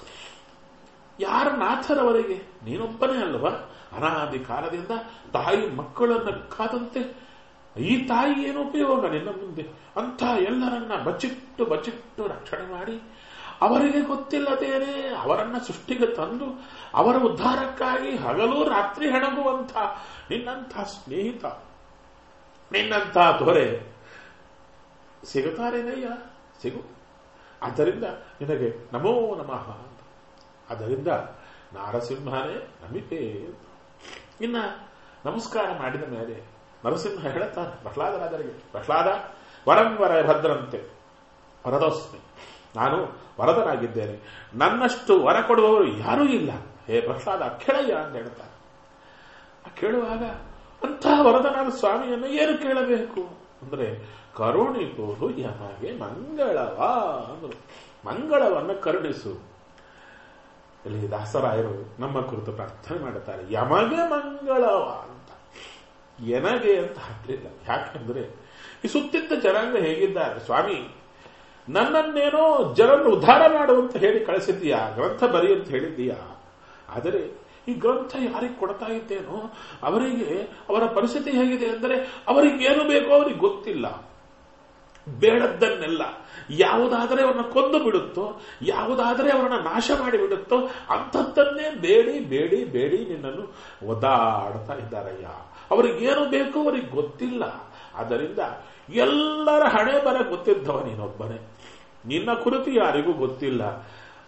ಯಾರ ನಾಥರವರೆಗೆ ನೀನೊಬ್ಬನೇ ಅಲ್ವಾ ಅನಾದಿ ಕಾಲದಿಂದ ತಾಯಿ ಮಕ್ಕಳನ್ನ ಕಾದಂತೆ ಈ ತಾಯಿ ಏನು ಉಪಯೋಗ ನಿನ್ನ ಮುಂದೆ ಅಂತ ಎಲ್ಲರನ್ನ ಬಚ್ಚಿಟ್ಟು ಬಚ್ಚಿಟ್ಟು ರಕ್ಷಣೆ ಮಾಡಿ ಅವರಿಗೆ ಗೊತ್ತಿಲ್ಲದೇನೆ ಅವರನ್ನ ಸೃಷ್ಟಿಗೆ ತಂದು ಅವರ ಉದ್ಧಾರಕ್ಕಾಗಿ ಹಗಲು ರಾತ್ರಿ ಹೆಣಗುವಂಥ ನಿನ್ನಂಥ ಸ್ನೇಹಿತ ನಿನ್ನಂಥ ದೊರೆ ಸಿಗುತ್ತಾರೇನಯ್ಯ ಸಿಗು ಆದ್ದರಿಂದ ನಿನಗೆ ನಮೋ ನಮಃ ಅಂತ ಆದ್ದರಿಂದ ನಾರಸಿಂಹನೇ ನಮಿತೆ ಇನ್ನ ನಮಸ್ಕಾರ ಮಾಡಿದ ಮೇಲೆ ನರಸಿಂಹ ಹೇಳುತ್ತಾನೆ ಪ್ರಹ್ಲಾದರಾಜರಿಗೆ ಪ್ರಹ್ಲಾದ ವರಂ ವರ ಭದ್ರಂತೆ ವರದೋಸ್ಮಿ ನಾನು ವರದನಾಗಿದ್ದೇನೆ ನನ್ನಷ್ಟು ವರ ಕೊಡುವವರು ಯಾರೂ ಇಲ್ಲ ಹೇ ಪ್ರಹ್ಲಾದ ಕೇಳಯ್ಯ ಅಂತ ಹೇಳ್ತಾರೆ ಕೇಳುವಾಗ ಅಂತಹ ವರದನಾದ ಸ್ವಾಮಿಯನ್ನು ಏನು ಕೇಳಬೇಕು ಅಂದ್ರೆ ಕರುಣಿಸುವುದು ಯಮಗೆ ಮಂಗಳವ ಅಂದರು ಮಂಗಳವನ್ನು ಕರುಣಿಸು ಇಲ್ಲಿ ದಾಸರಾಯರು ನಮ್ಮ ಕುರಿತು ಪ್ರಾರ್ಥನೆ ಮಾಡುತ್ತಾರೆ ಯಮಗೆ ಮಂಗಳವ ಅಂತ ಎನಗೆ ಅಂತ ಹಾಕಲಿಲ್ಲ ಯಾಕೆಂದ್ರೆ ಈ ಸುತ್ತಿದ್ದ ಜನಾಂಗ ಹೇಗಿದ್ದಾರೆ ಸ್ವಾಮಿ ನನ್ನನ್ನೇನೋ ಜನರನ್ನು ಉದ್ಧಾರ ಮಾಡುವಂತ ಹೇಳಿ ಕಳಿಸಿದ್ದೀಯಾ ಗ್ರಂಥ ಬರಿ ಅಂತ ಹೇಳಿದ್ದೀಯಾ ಆದರೆ ಈ ಗ್ರಂಥ ಯಾರಿಗೆ ಕೊಡ್ತಾ ಇದ್ದೇನೋ ಅವರಿಗೆ ಅವರ ಪರಿಸ್ಥಿತಿ ಹೇಗಿದೆ ಅಂದರೆ ಅವರಿಗೆ ಏನು ಬೇಕೋ ಅವರಿಗೆ ಗೊತ್ತಿಲ್ಲ ಬೇಡದ್ದನ್ನೆಲ್ಲ ಯಾವುದಾದರೆ ಅವರನ್ನ ಕೊಂದು ಬಿಡುತ್ತೋ ಯಾವುದಾದರೆ ಅವರನ್ನ ನಾಶ ಮಾಡಿ ಬಿಡುತ್ತೋ ಅಂಥದ್ದನ್ನೇ ಬೇಡಿ ಬೇಡಿ ಬೇಡಿ ನಿನ್ನನ್ನು ಒದ್ದಾಡ್ತಾ ಇದ್ದಾರಯ್ಯ ಅವರಿಗೇನು ಬೇಕೋ ಅವರಿಗೆ ಗೊತ್ತಿಲ್ಲ ಆದ್ದರಿಂದ ಎಲ್ಲರ ಹಣೆ ಬರ ಗೊತ್ತಿದ್ದವ ನೀನೊಬ್ಬನೇ ನಿನ್ನ ಕುರಿತು ಯಾರಿಗೂ ಗೊತ್ತಿಲ್ಲ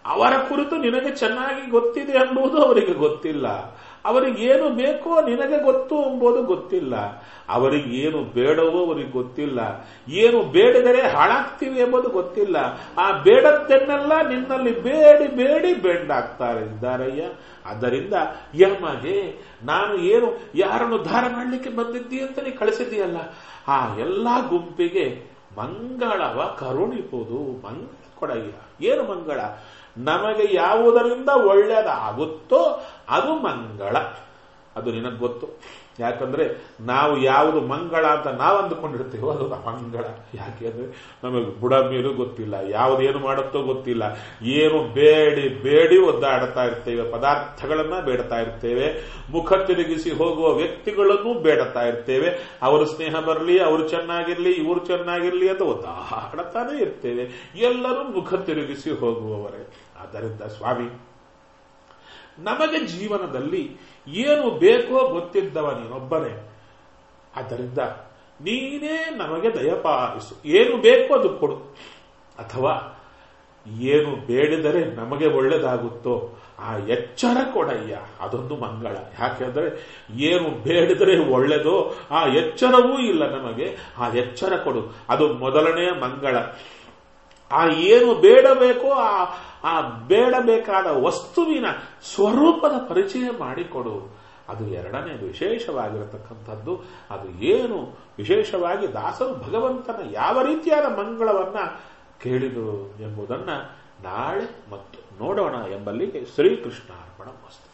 ಅವರ ಕುರಿತು ನಿನಗೆ ಚೆನ್ನಾಗಿ ಗೊತ್ತಿದೆ ಎಂಬುದು ಅವರಿಗೆ ಗೊತ್ತಿಲ್ಲ ಅವರಿಗೆ ಏನು ಬೇಕೋ ನಿನಗೆ ಗೊತ್ತು ಎಂಬುದು ಗೊತ್ತಿಲ್ಲ ಅವರಿಗೆ ಏನು ಬೇಡವೋ ಅವರಿಗೆ ಗೊತ್ತಿಲ್ಲ ಏನು ಬೇಡಿದರೆ ಹಾಳಾಗ್ತೀವಿ ಎಂಬುದು ಗೊತ್ತಿಲ್ಲ ಆ ಬೇಡದ್ದನ್ನೆಲ್ಲ ನಿನ್ನಲ್ಲಿ ಬೇಡಿ ಬೇಡಿ ಬೆಂಡಾಗ್ತಾರೆ ಇದ್ದಾರಯ್ಯ ಆದ್ದರಿಂದ ಯಮಗೆ ನಾನು ಏನು ಯಾರನ್ನು ಉದ್ಧಾರ ಮಾಡಲಿಕ್ಕೆ ಬಂದಿದ್ದಿ ಅಂತ ನೀ ಕಳಿಸಿದ್ದೀಯಲ್ಲ ಆ ಎಲ್ಲಾ ಗುಂಪಿಗೆ ಮಂಗಳವ ಕರುಣಿಪುದು ಮಂಗಳ ಕೊಡಯ್ಯ ಏನು ಮಂಗಳ ನಮಗೆ ಯಾವುದರಿಂದ ಒಳ್ಳೆಯದಾಗುತ್ತೋ ಅದು ಮಂಗಳ ಅದು ನಿನಗೆ ಗೊತ್ತು ಯಾಕಂದ್ರೆ ನಾವು ಯಾವುದು ಮಂಗಳ ಅಂತ ನಾವು ಅಂದುಕೊಂಡಿರ್ತೀವೋ ಅದು ಮಂಗಳ ಯಾಕೆ ಅಂದ್ರೆ ನಮಗೆ ಬುಡ ಮೇಲೂ ಗೊತ್ತಿಲ್ಲ ಯಾವುದೇನು ಮಾಡುತ್ತೋ ಗೊತ್ತಿಲ್ಲ ಏನು ಬೇಡಿ ಬೇಡಿ ಒದ್ದಾಡ್ತಾ ಇರ್ತೇವೆ ಪದಾರ್ಥಗಳನ್ನ ಬೇಡ್ತಾ ಇರ್ತೇವೆ ಮುಖ ತಿರುಗಿಸಿ ಹೋಗುವ ವ್ಯಕ್ತಿಗಳನ್ನು ಬೇಡುತ್ತಾ ಇರ್ತೇವೆ ಅವರು ಸ್ನೇಹ ಬರಲಿ ಅವರು ಚೆನ್ನಾಗಿರ್ಲಿ ಇವರು ಚೆನ್ನಾಗಿರ್ಲಿ ಅಂತ ಒದ್ದಾಡ್ತಾನೆ ಇರ್ತೇವೆ ಎಲ್ಲರೂ ಮುಖ ತಿರುಗಿಸಿ ಹೋಗುವವರೇ ಆದ್ದರಿಂದ ಸ್ವಾಮಿ ನಮಗೆ ಜೀವನದಲ್ಲಿ ಏನು ಬೇಕೋ ಗೊತ್ತಿದ್ದವ ನೀನೊಬ್ಬನೇ ಆದ್ದರಿಂದ ನೀನೇ ನಮಗೆ ದಯಪಾಲಿಸು ಏನು ಬೇಕೋ ಅದು ಕೊಡು ಅಥವಾ ಏನು ಬೇಡಿದರೆ ನಮಗೆ ಒಳ್ಳೆದಾಗುತ್ತೋ ಆ ಎಚ್ಚರ ಕೊಡಯ್ಯ ಅದೊಂದು ಮಂಗಳ ಯಾಕೆಂದ್ರೆ ಏನು ಬೇಡಿದರೆ ಒಳ್ಳೆದೋ ಆ ಎಚ್ಚರವೂ ಇಲ್ಲ ನಮಗೆ ಆ ಎಚ್ಚರ ಕೊಡು ಅದು ಮೊದಲನೆಯ ಮಂಗಳ ಆ ಏನು ಬೇಡಬೇಕೋ ಆ ಆ ಬೇಡಬೇಕಾದ ವಸ್ತುವಿನ ಸ್ವರೂಪದ ಪರಿಚಯ ಮಾಡಿಕೊಡು ಅದು ಎರಡನೇ ವಿಶೇಷವಾಗಿರತಕ್ಕಂಥದ್ದು ಅದು ಏನು ವಿಶೇಷವಾಗಿ ದಾಸರು ಭಗವಂತನ ಯಾವ ರೀತಿಯಾದ ಮಂಗಳವನ್ನ ಕೇಳಿದರು ಎಂಬುದನ್ನ ನಾಳೆ ಮತ್ತು ನೋಡೋಣ ಎಂಬಲ್ಲಿಗೆ ಶ್ರೀಕೃಷ್ಣ ಅರ್ಪಣ ವಸ್ತು